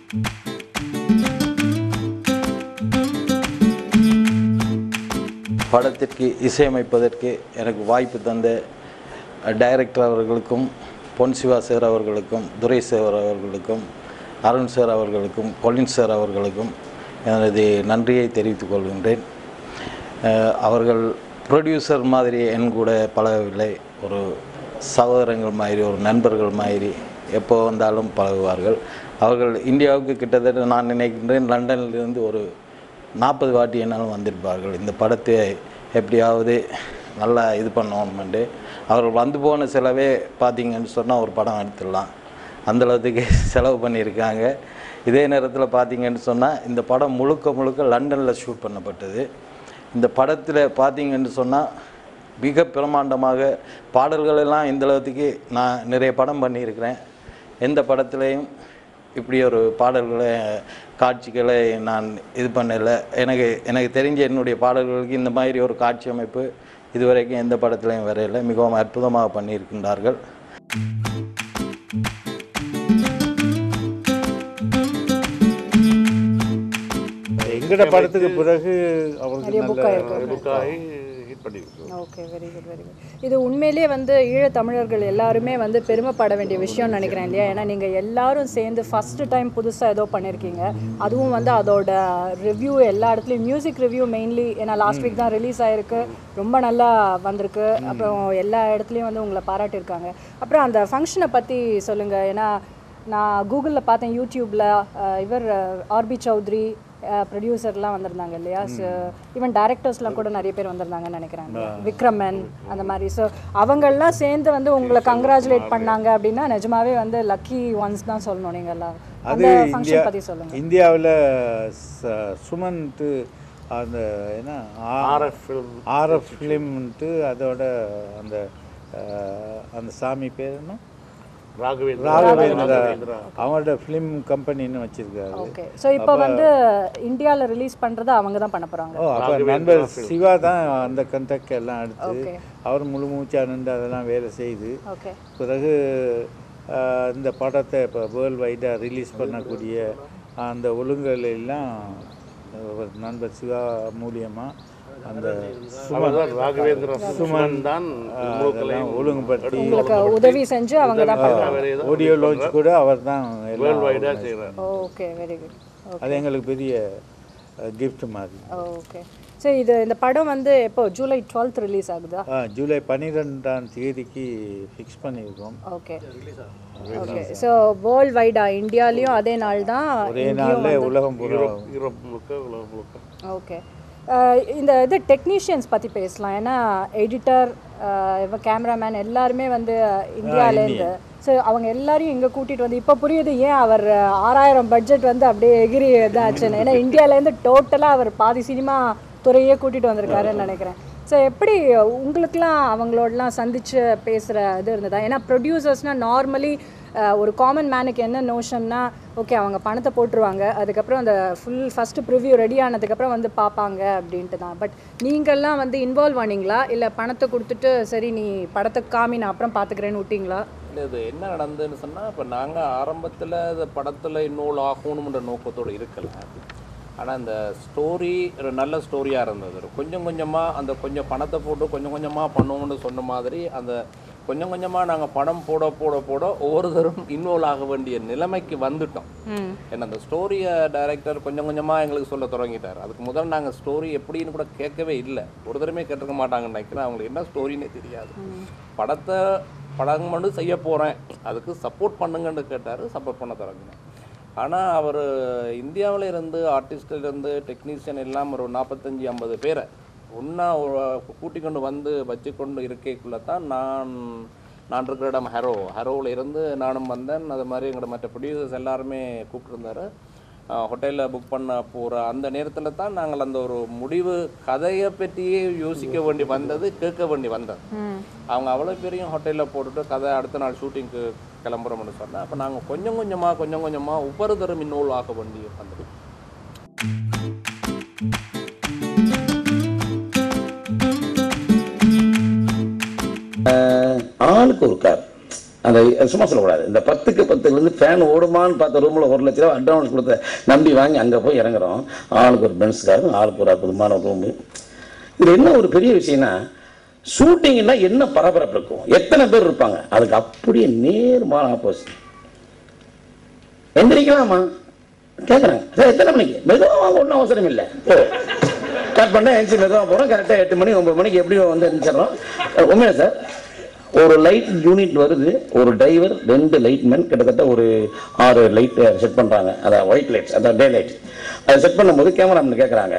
படத்திற்கு இசையமைப்பதற்கு எனக்கு வாய்ப்பு தந்த டைரக்டர் அவர்களுக்கும் பொன் சிவா சார் அவர்களுக்கும் துரை சார் அவர்களுக்கும் அருண் சார் அவர்களுக்கும் கொலின் சார் அவர்களுக்கும் எனது நன்றியை தெரிவித்துக் கொள்கின்றேன் அஹ், அவர்கள் ப்ரொடியூசர் மாதிரி என் கூட பழகவில்லை ஒரு சகோதரங்கள் மாதிரி ஒரு நண்பர்கள் மாதிரி எப்போ வந்தாலும் பழகுவார்கள் அவர்கள் இந்தியாவுக்கு கிட்டத்தட்ட நான் நினைக்கின்றேன் லண்டனிலிருந்து ஒரு நாற்பது வாட்டி என்னாலும் வந்திருப்பார்கள் இந்த படத்தை எப்படியாவது நல்லா இது பண்ணணும்ட்டு அவர்கள் வந்து போன செலவே பார்த்தீங்கன்னு சொன்னால் ஒரு படம் எடுத்துடலாம் அந்த அளவுக்கு செலவு பண்ணியிருக்காங்க இதே நேரத்தில் பார்த்தீங்கன்னு சொன்னால் இந்த படம் முழுக்க முழுக்க லண்டனில் ஷூட் பண்ணப்பட்டது இந்த படத்தில் பார்த்தீங்கன்னு சொன்னால் மிக பிரமாண்டமாக பாடல்கள் எல்லாம் இந்த அளவுக்கு நான் நிறைய படம் பண்ணியிருக்கிறேன் எந்த படத்துலையும் இப்படி ஒரு பாடல்களை காட்சிகளை நான் இது பண்ணலை எனக்கு எனக்கு தெரிஞ்ச என்னுடைய பாடல்களுக்கு இந்த மாதிரி ஒரு காட்சி அமைப்பு இதுவரைக்கும் எந்த படத்துலையும் வரையில மிகவும் அற்புதமாக பண்ணியிருக்கின்றார்கள் எங்கட படத்துக்கு பிறகு அவருக்கு நல்ல புக்காகி ஹிட் பண்ணியிருக்கு okay very good very good இது உண்மையிலேயே வந்து ஈழத் தமிழர்கள் எல்லாருமே வந்து பெருமைப்பட வேண்டிய விஷயம்னு நினைக்கிறேன் இல்லையா ஏன்னா நீங்கள் எல்லாரும் சேர்ந்து ஃபர்ஸ்ட் டைம் புதுசாக ஏதோ பண்ணியிருக்கீங்க அதுவும் வந்து அதோட ரிவ்யூ எல்லா இடத்துலையும் மியூசிக் ரிவ்யூ மெயின்லி ஏன்னா லாஸ்ட் வீக் தான் ரிலீஸ் ஆயிருக்கு ரொம்ப நல்லா வந்திருக்கு அப்புறம் எல்லா இடத்துலையும் வந்து உங்களை பாராட்டியிருக்காங்க அப்புறம் அந்த ஃபங்க்ஷனை பற்றி சொல்லுங்கள் ஏன்னா நான் கூகுளில் பார்த்தேன் யூடியூப்பில் இவர் ஆர்பி சௌத்ரி ப்ரொடியூசர்லாம் வந்திருந்தாங்க இல்லையா ஸோ ஈவன் டேரக்டர்ஸ்லாம் கூட நிறைய பேர் வந்திருந்தாங்கன்னு நினைக்கிறாங்க விக்ரமன் அந்த மாதிரி ஸோ அவங்கெல்லாம் சேர்ந்து வந்து உங்களை கங்க்ராச்சுலேட் பண்ணாங்க அப்படின்னா நிஜமாவே வந்து லக்கி ஒன்ஸ் தான் சொல்லணும் நீங்கள் எல்லாம் அது அந்த இந்தியா ஃபங்க்ஷன் பற்றி சொல்லுங்கள் இந்தியாவில் சுமன்ட்டு அந்த என்ன ஆர்எஃப் ஃபிலிம் ஆர்எஃப் ஃபிலிம்ன்ட்டு அதோட அந்த அஹ், அந்த சாமி பேர் என்ன ராகவேந்திரா ராகவேந்திரா அவனோட ஃபிலிம் கம்பெனின்னு வச்சிருக்காரு ஓகே ஸோ இப்போ வந்து இந்தியாவில் ரிலீஸ் பண்ணுறதை அவங்க தான் பண்ண போகிறாங்க ஓ அப்போ நண்பர் சிவா தான் அந்த கண்டக்ட் எல்லாம் எடுத்து Okay. அவர் முழு மூச்சா நின்று அதெல்லாம் வேலை செய்து ஓகே பிறகு ஆஹ், இந்த படத்தை இப்போ வேர்ல்டு வைடாக ரிலீஸ் பண்ணக்கூடிய அந்த ஒழுங்குகள் எல்லாம் ஒரு நண்பர் சிவா மூலியமாக அந்த அவர்தான் ராகவேந்திர சுமன் தான் அதெல்லாம் ஒழுங்குபடுத்தி உங்களுக்கு உதவி செஞ்சு அவங்க தான் பண்ணுறாங்க ஆடியோ லான்ச் கூட அவர் தான் வேர்ல்டு வைடாக செய்கிறார் ஓகே வெரி குட் அது எங்களுக்கு பெரிய கிஃப்ட் மாதிரி ஓகே சரி இது இந்த படம் வந்து எப்போ ஜூலை டுவெல்த் ரிலீஸ் ஆகுதா ஆ, ஜூலை பன்னிரெண்டாம் தேதிக்கு ஃபிக்ஸ் பண்ணியிருக்கோம் ஓகே ஓகே ஸோ வேர்ல்ட் வைடா இந்தியாலையும் அதே நாள் தான் ஒரே நாளில் உலகம் பூரா யூரோப் முழுக்க உலகம் முழுக்க ஓகே இந்த இது டெக்னீஷியன்ஸ் பற்றி பேசலாம் ஏன்னா எடிட்டர் இவன் கேமராமேன் எல்லாருமே வந்து இந்தியாவிலேருந்து ஸோ அவங்க எல்லாரையும் இங்கே கூட்டிகிட்டு வந்து இப்போ புரியுது ஏன் அவர் ஆறாயிரம் பட்ஜெட் வந்து அப்படியே எகிரி இதாச்சுன்னு ஏன்னா இந்தியாவிலேருந்து டோட்டலாக அவர் பாதி சினிமா துறையே கூட்டிகிட்டு வந்திருக்காருன்னு நினைக்கிறேன் ஸோ எப்படி உங்களுக்குலாம் அவங்களோடலாம் சந்திச்சு பேசுகிற இது இருந்ததா ஏன்னா ப்ரொடியூசர்ஸ்னால் நார்மலி ஒரு காமன் மேனுக்கு என்ன நோஷன்னா ஓகே அவங்க பணத்தை போட்டுருவாங்க அதுக்கப்புறம் அந்த ஃபுல் ஃபஸ்ட்டு ப்ரிவ்யூ ரெடி ஆனதுக்கப்புறம் வந்து பார்ப்பாங்க அப்படின்ட்டு தான் பட் நீங்கள்லாம் வந்து இன்வால்வ் ஆனீங்களா இல்லை பணத்தை கொடுத்துட்டு சரி நீ படத்தை காமி நான் அப்புறம் பார்த்துக்கிறேன்னு விட்டீங்களா இல்லை இது என்ன நடந்ததுன்னு சொன்னால் இப்போ நாங்கள் ஆரம்பத்தில் இந்த படத்தில் இன்வால்வ் ஆகணுன்ற நோக்கத்தோடு இருக்கல ஆனால் அந்த ஸ்டோரி ஒரு நல்ல ஸ்டோரியாக இருந்தது ஒரு கொஞ்சம் கொஞ்சமாக அந்த கொஞ்சம் பணத்தை போட்டு கொஞ்சம் கொஞ்சமாக பண்ணுவோம்னு சொன்ன மாதிரி அந்த கொஞ்சம் கொஞ்சமாக நாங்கள் படம் போட போட போட ஒவ்வொருத்தரும் இன்வால்வ் ஆக வேண்டிய நிலைமைக்கு வந்துட்டோம் ஏன்னா அந்த ஸ்டோரியை டைரக்டர் கொஞ்சம் கொஞ்சமாக எங்களுக்கு சொல்ல தொடங்கிட்டார் அதுக்கு முதல்ல நாங்கள் ஸ்டோரி எப்படின்னு கூட கேட்கவே இல்லை ஒரு தடவை கேட்டிருக்க மாட்டாங்கன்னு நினைக்கிறேன் அவங்களுக்கு என்ன ஸ்டோரின்னே தெரியாது படத்தை படம் மட்டும் செய்ய போகிறேன் அதுக்கு சப்போர்ட் பண்ணுங்கன்னு கேட்டார் சப்போர்ட் பண்ண தொடங்கினேன் ஆனால் அவர் இந்தியாவில் இருந்து ஆர்டிஸ்டில் இருந்து டெக்னீஷியன் எல்லாம் ஒரு நாற்பத்தஞ்சி ஐம்பது பேரை ஒன்றா கூட்டி கொண்டு வந்து வச்சு கொண்டு இருக்கைக்குள்ளே தான் நான் நான் இருக்கிற இடம் ஹெரோ ஹெரோவில் இருந்து நானும் வந்தேன் அது மாதிரி எங்களோட மற்ற ப்ரொடியூசர்ஸ் எல்லாருமே கூப்பிட்டுருந்தாரு ஹோட்டலில் புக் பண்ண போகிற அந்த நேரத்தில் தான் நாங்கள் அந்த ஒரு முடிவு கதையை பற்றியே யோசிக்க வேண்டி வந்தது கேட்க வேண்டி வந்தது அவங்க அவ்வளோ பெரிய ஹோட்டலில் போட்டுட்டு கதை அடுத்த நாள் ஷூட்டிங்க்கு கிளம்புறோம்னு சொன்னேன் அப்போ நாங்கள் கொஞ்சம் கொஞ்சமாக கொஞ்சம் கொஞ்சமாக ஒவ்வொரு தரம் இன்வால்வ் ஆக வேண்டி வந்தது ஆளுக்கு ஒரு கார் அந்த சும்மா சொல்லக்கூடாது இந்த பத்துக்கு பத்துலேருந்து ஃபேன் ஓடுமான்னு பார்த்த ரூமில் ஒரு லட்ச ரூபா அட்வான்ஸ் கொடுத்த நம்பி வாங்கி அங்கே போய் இறங்குறோம் ஆளுக்கு ஒரு பென்ஸ் கார் ஆளுக்கு ஒரு அற்புதமான ரூமு இதில் என்ன ஒரு பெரிய விஷயம்னா ஷூட்டிங்னா என்ன பரபரப்பு இருக்கும் எத்தனை பேர் இருப்பாங்க அதுக்கு அப்படியே நேர்மான ஆப்போசிட் எந்திரிக்கலாமா கேட்குறாங்க சார் எத்தனை மணிக்கு மெதுவாக வாங்க ஒன்றும் அவசரம் இல்லை ஓ கட் பண்ண என்சி மெதுவாக போகிறோம் கரெக்டாக எட்டு மணி ஒன்பது மணிக்கு எப்படியும் வந்து எந்திரிச்சிடறோம் உண்மையா சார் ஒரு லைட் யூனிட் வருது ஒரு டிரைவர் ரெண்டு லைட்மேன் கிட்டத்தட்ட ஒரு ஆறு லைட் செட் பண்ணுறாங்க அதான் ஒயிட் லைட்ஸ் அதான் டே லைட் அதை செட் பண்ணும்போது கேமராமேன் கேட்குறாங்க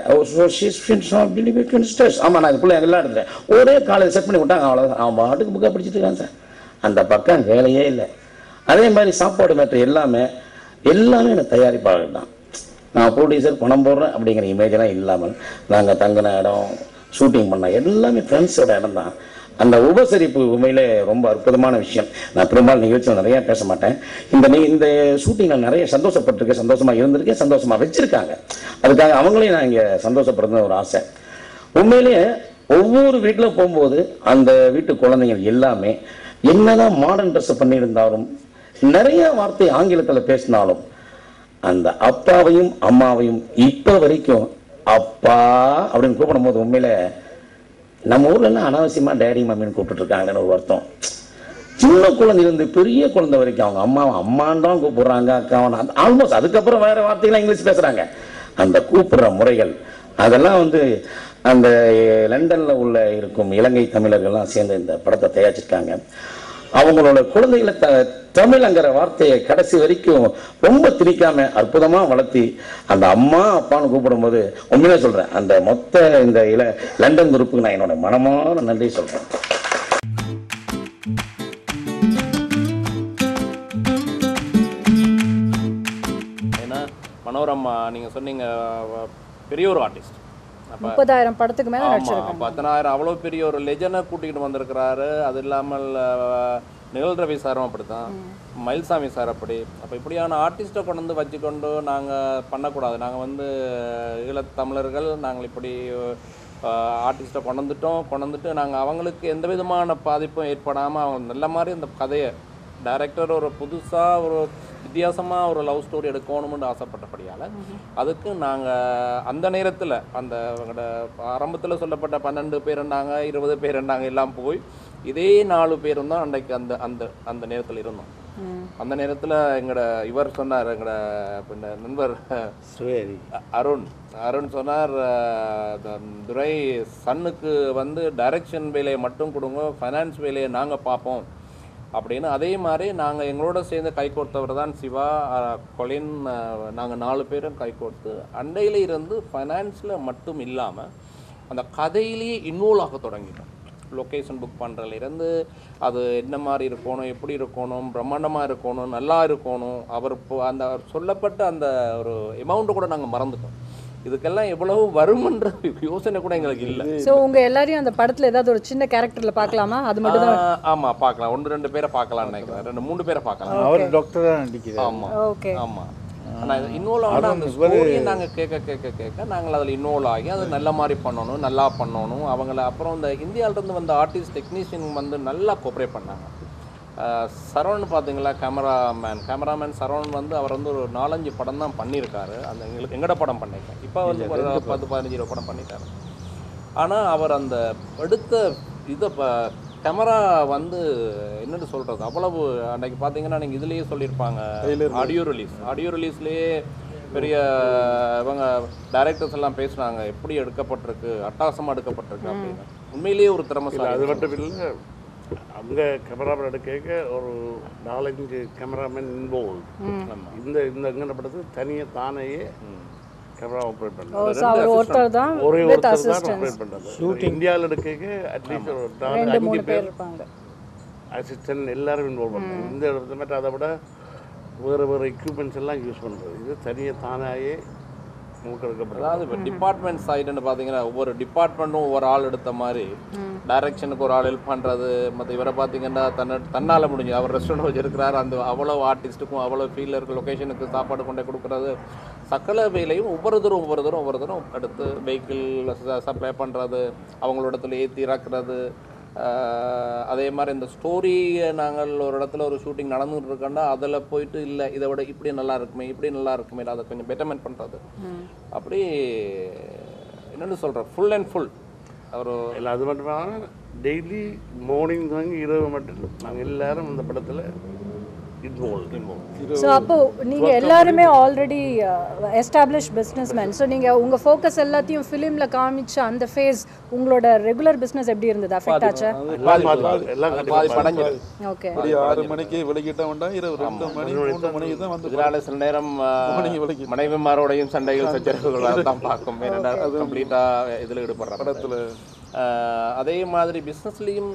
ஆமாம் நான் இதுக்குள்ளே எல்லாம் எடுத்துட்டேன் ஒரே காலையில் செட் பண்ணி விட்டாங்க அவ்வளோதான் அவன் பாட்டுக்கு புக்காக படிச்சுட்டு இருக்கான் சார் அந்த பக்கம் வேலையே இல்லை அதே மாதிரி சாப்பாடு மேட்ரு எல்லாமே எல்லாமே எனக்கு தயாரிப்பாளர்கள் தான் நான் ப்ரொடியூசர் பணம் போடுறேன் அப்படிங்கிற இமேஜெல்லாம் இல்லாமல் நாங்கள் தங்கின இடம் ஷூட்டிங் பண்ண எல்லாமே ஃப்ரெண்ட்ஸோட இடம் தான் அந்த உபசரிப்பு உண்மையிலே ரொம்ப அற்புதமான விஷயம் நான் பெரும்பாலும் நிகழ்ச்சியில் நிறைய பேச மாட்டேன் இந்த நீ இந்த ஷூட்டிங்கில் நிறைய சந்தோஷப்பட்டிருக்கேன் சந்தோஷமா இருந்திருக்கேன் சந்தோஷமா வச்சிருக்காங்க அதுக்காக அவங்களையும் நான் இங்கே சந்தோஷப்படுறது ஒரு ஆசை உண்மையிலேயே ஒவ்வொரு வீட்டில் போகும்போது அந்த வீட்டு குழந்தைங்க எல்லாமே என்னதான் மாடர்ன் ட்ரெஸ் பண்ணியிருந்தாலும் நிறைய வார்த்தை ஆங்கிலத்தில் பேசினாலும் அந்த அப்பாவையும் அம்மாவையும் இப்போ வரைக்கும் அப்பா அப்படின்னு கூப்பிடும்போது உண்மையில நம்ம ஊர்ல எல்லாம் அனாவசியமா டேடி மம்மின்னு கூப்பிட்டு இருக்காங்கன்னு ஒரு வருத்தம் சின்ன குழந்தையிலிருந்து பெரிய குழந்தை வரைக்கும் அவங்க அம்மாவை அம்மான்னு தான் கூப்பிடுறாங்க அக்காவன் ஆல்மோஸ்ட் அதுக்கப்புறம் வேற வார்த்தைகள்லாம் இங்கிலீஷ் பேசுறாங்க அந்த கூப்பிடுற முறைகள் அதெல்லாம் வந்து அந்த லண்டன்ல உள்ள இருக்கும் இலங்கை தமிழர்கள்லாம் சேர்ந்து இந்த படத்தை தயாரிச்சிருக்காங்க அவங்களோட குழந்தைகளை த தமிழ்ங்கிற வார்த்தையை கடைசி வரைக்கும் ரொம்ப திணிக்காம அற்புதமா வளர்த்தி அந்த அம்மா அப்பான்னு கூப்பிடும்போது உண்மையிலே சொல்றேன் அந்த மொத்த இந்த இல லண்டன் குரூப்புக்கு நான் என்னோட மனமான நன்றி சொல்றேன் ஏன்னா மனோரமா நீங்கள் சொன்னீங்க அவ பெரிய ஒரு ஆர்டிஸ்ட் அப்போ முப்பதாயிரம் படத்துக்கு மேலே ஆமாம் நடிச்சிருக்காங்க பத்தனாயிரம் அவ்வளோ பெரிய ஒரு லெஜனை கூட்டிகிட்டு வந்திருக்கிறாரு அது இல்லாமல் அஹ், நிழல் ரவி சாரும் அப்படித்தான் மயில்சாமி சார் அப்படி அப்போ இப்படியான ஆர்டிஸ்ட்டை கொண்டு வந்து வச்சுக்கொண்டு நாங்கள் பண்ணக்கூடாது நாங்கள் வந்து ஈழத்தமிழர்கள் நாங்கள் இப்படி ஆர்டிஸ்ட்டை கொண்டு வந்துட்டோம் கொண்டு வந்துட்டு நாங்கள் அவங்களுக்கு எந்த விதமான பாதிப்பும் ஏற்படாமல் அவங்க நல்ல மாதிரி அந்த கதையை டைரக்டர் ஒரு புதுசாக ஒரு வித்தியாசமாக ஒரு லவ் ஸ்டோரி எடுக்கணும்னு ஆசைப்பட்டபடியால் அதுக்கு நாங்கள் அந்த நேரத்தில் அந்த எங்களோட ஆரம்பத்தில் சொல்லப்பட்ட பன்னெண்டு பேர் இருந்தாங்க இருபது பேர் இருந்தாங்க எல்லாம் போய் இதே நாலு பேரும் தான் அன்றைக்கு அந்த அந்த அந்த நேரத்தில் இருந்தோம் அந்த நேரத்தில் எங்களோட இவர் சொன்னார் எங்களோட பின்ன நண்பர் சுவேரி அ- அருண் அருண் சொன்னார் அஹ், இந்த துரை சன்னுக்கு வந்து டைரக்ஷன் வேலையை மட்டும் கொடுங்க ஃபைனான்ஸ் வேலையை நாங்கள் பார்ப்போம் அப்படின்னு அதே மாதிரி நாங்கள் எங்களோட சேர்ந்து கை கோர்த்தவர் தான் சிவா அஹ், கொலின் நாங்கள் நாலு பேரும் கை கோர்த்து அண்டையில் இருந்து ஃபைனான்ஸில் மட்டும் இல்லாமல் அந்த கதையிலேயே இன்வால்வ் ஆக தொடங்கிட்டோம் லொக்கேஷன் புக் பண்ணுறதுல இருந்து அது என்ன மாதிரி இருக்கணும் எப்படி இருக்கணும் பிரம்மாண்டமாக இருக்கணும் நல்லா இருக்கணும் அவர் இப்போ அந்த அவர் சொல்லப்பட்ட அந்த ஒரு அமௌண்ட்டை கூட நாங்கள் மறந்துட்டோம் இதுக்கெல்லாம் எவ்வளவு வருமன்ற யோசனை கூட எங்களுக்கு இல்லை ஸோ உங்க எல்லாரையும் அந்த படத்துல ஏதாவது ஒரு சின்ன கேரக்டர்ல பார்க்கலாமா அது மட்டும் தான் ஆ, ஆமா பார்க்கலாம் ஒன்று ரெண்டு பேரை பார்க்கலாம்னு நினைக்கிறேன் ரெண்டு மூணு பேரை பார்க்கலாம் அவர் டாக்டராக நடிக்கிறார் ஆமா ஓகே ஆமா ஆனா இது இன்வால்வ் ஆன அந்த ஸ்டோரியை நாங்க கேட்க கேட்க கேட்க நாங்கள் அதில் இன்வால்வ் ஆகி அது நல்ல மாதிரி பண்ணணும் நல்லா பண்ணணும் அவங்கள அப்புறம் இந்த இந்தியால இருந்து வந்த ஆர்டிஸ்ட் டெக்னீஷியன் வந்து நல்லா கோஆப்ரேட் பண்ணாங்க ஆஹ் சரவணன் பார்த்தீங்களா கேமராமேன் கேமராமேன் சரவணன் வந்து அவர் வந்து ஒரு நாலஞ்சு படம் தான் பண்ணியிருக்காரு அந்த எங்களுக்கு எங்கட படம் பண்ணியிருக்காரு இப்போ வந்து ஒரு பத்து பதினஞ்சு இருபது படம் பண்ணிட்டாரு ஆனால் அவர் அந்த எடுத்த இதை கேமரா வந்து என்னன்னு சொல்கிறது அவ்வளவு அன்னைக்கு பார்த்தீங்கன்னா நீங்கள் இதுலேயே சொல்லியிருப்பாங்க ஆடியோ ரிலீஸ் ஆடியோ ரிலீஸ்லேயே பெரிய இவங்க டைரக்டர்ஸ் எல்லாம் பேசுனாங்க எப்படி எடுக்கப்பட்டிருக்கு அட்டகாசமாக எடுக்கப்பட்டிருக்கு அப்படின்னு உண்மையிலேயே ஒரு இல்லை திறமைசாலி அது மட்டும் இல்லை அங்கே கேமராமேன் எடுக்க ஒரு நாலஞ்சு கேமராமேன் இன்வால்வ் இந்த இந்த எங்கே படத்துக்கு தனியாக தானேயே கேமரா ஆப்ரேட் ஓ பண்ணாரு ஸோ அவர் ஒருத்தர் தான் ஒரே வித் ஒருத்தர் தான் அசிஸ்டன்ஸ் ஆப்ரேட் பண்ணது இந்தியாவில் எடுக்க அட்லீஸ்ட் ஒரு நாலு ரெண்டு அஞ்சு மூணு பேர் பேர் இருப்பாங்க அசிஸ்டன்ட் எல்லாரும் இன்வால்வ் பண்ணாங்க இந்த இடத்துல மட்டும் அதை விட வேறு வேறு எக்யூப்மெண்ட்ஸ் எல்லாம் யூஸ் பண்ணுறது இது தனியாக தானாயே மூக்கெடுக்கப்பட்டது அதாவது இப்போ டிபார்ட்மெண்ட் சைடுன்னு பார்த்தீங்கன்னா ஒவ்வொரு டிபார்ட்மெண்ட்டும் ஒவ்வொரு ஆள் எடுத்த மாதிரி டைரக்ஷனுக்கு ஒரு ஆள் ஹெல்ப் பண்ணுறது மற்ற இவரை பார்த்தீங்கன்னா தன்னை தன்னால் முடிஞ்சு அவர் ரெஸ்டாரண்ட் வச்சிருக்கிறார் அந்த அவ்வளோ ஆர்டிஸ்ட்டுக்கும் அவ்வளோ ஃபீல்டில் இருக்க லொக்கேஷனுக்கு சாப்பாடு கொண்டு போய் கொடுக்குறது சகல வேலையும் ஒவ்வொருத்தரும் ஒவ்வொருத்தரும் ஒவ்வொருத்தரும் எடுத்து வெஹிக்கிள் சப்ளை பண்ணுறது அவங்களோட இடத்துல ஏற்றி இறக்குறது ஆஹ் அதே மாதிரி இந்த ஸ்டோரியை நாங்கள் ஒரு இடத்துல ஒரு ஷூட்டிங் நடந்துட்டு இருக்கோம்னா அதில் போயிட்டு இல்லை இதை விட இப்படி நல்லா இருக்குமே இப்படி நல்லா இருக்குமே அதை கொஞ்சம் பெட்டர்மெண்ட் பண்ணுறது அப்படி என்னென்னு சொல்கிறேன் ஃபுல் அண்ட் ஃபுல் ஒரு இல்லை அது மட்டும் இல்லாமல் டெய்லி மார்னிங் வாங்கி இரவு மட்டும் இல்லை நாங்கள் எல்லாரும் அந்த படத்தில் இன்வால்வ் இன்வால்வ் ஸோ அப்போ நீங்க எல்லாருமே already establish business man so நீங்க உங்க ஃபோக்கஸ் எல்லாத்தையும் ஃபிலிம்ல காமிச்ச அந்த ஃபேஸ் உங்களோட ரெகுலர் பிஸ்னஸ் எப்படி இருந்தது அஃபெக்ட் ஆச்சா எல்லாம் மாற்றி எல்லாம் அது பாதி கண்டிப்பாக படைஞ்சிடும் ஓகே இப்படி ஆறு மணிக்கு வெளிக்கிட்டோம்னா இரவு ரெண்டு மணி மூணு மணிக்கு தான் வந்து இதனால சில நேரம் மனைவிமாரோடையும் சண்டைகள் சச்சரவுகள் தான் பார்க்கும் ஏன்னா கம்ப்ளீட்டாக இதில் ஈடுபடுற படத்தில் அதே மாதிரி பிஸ்னஸ்லேயும்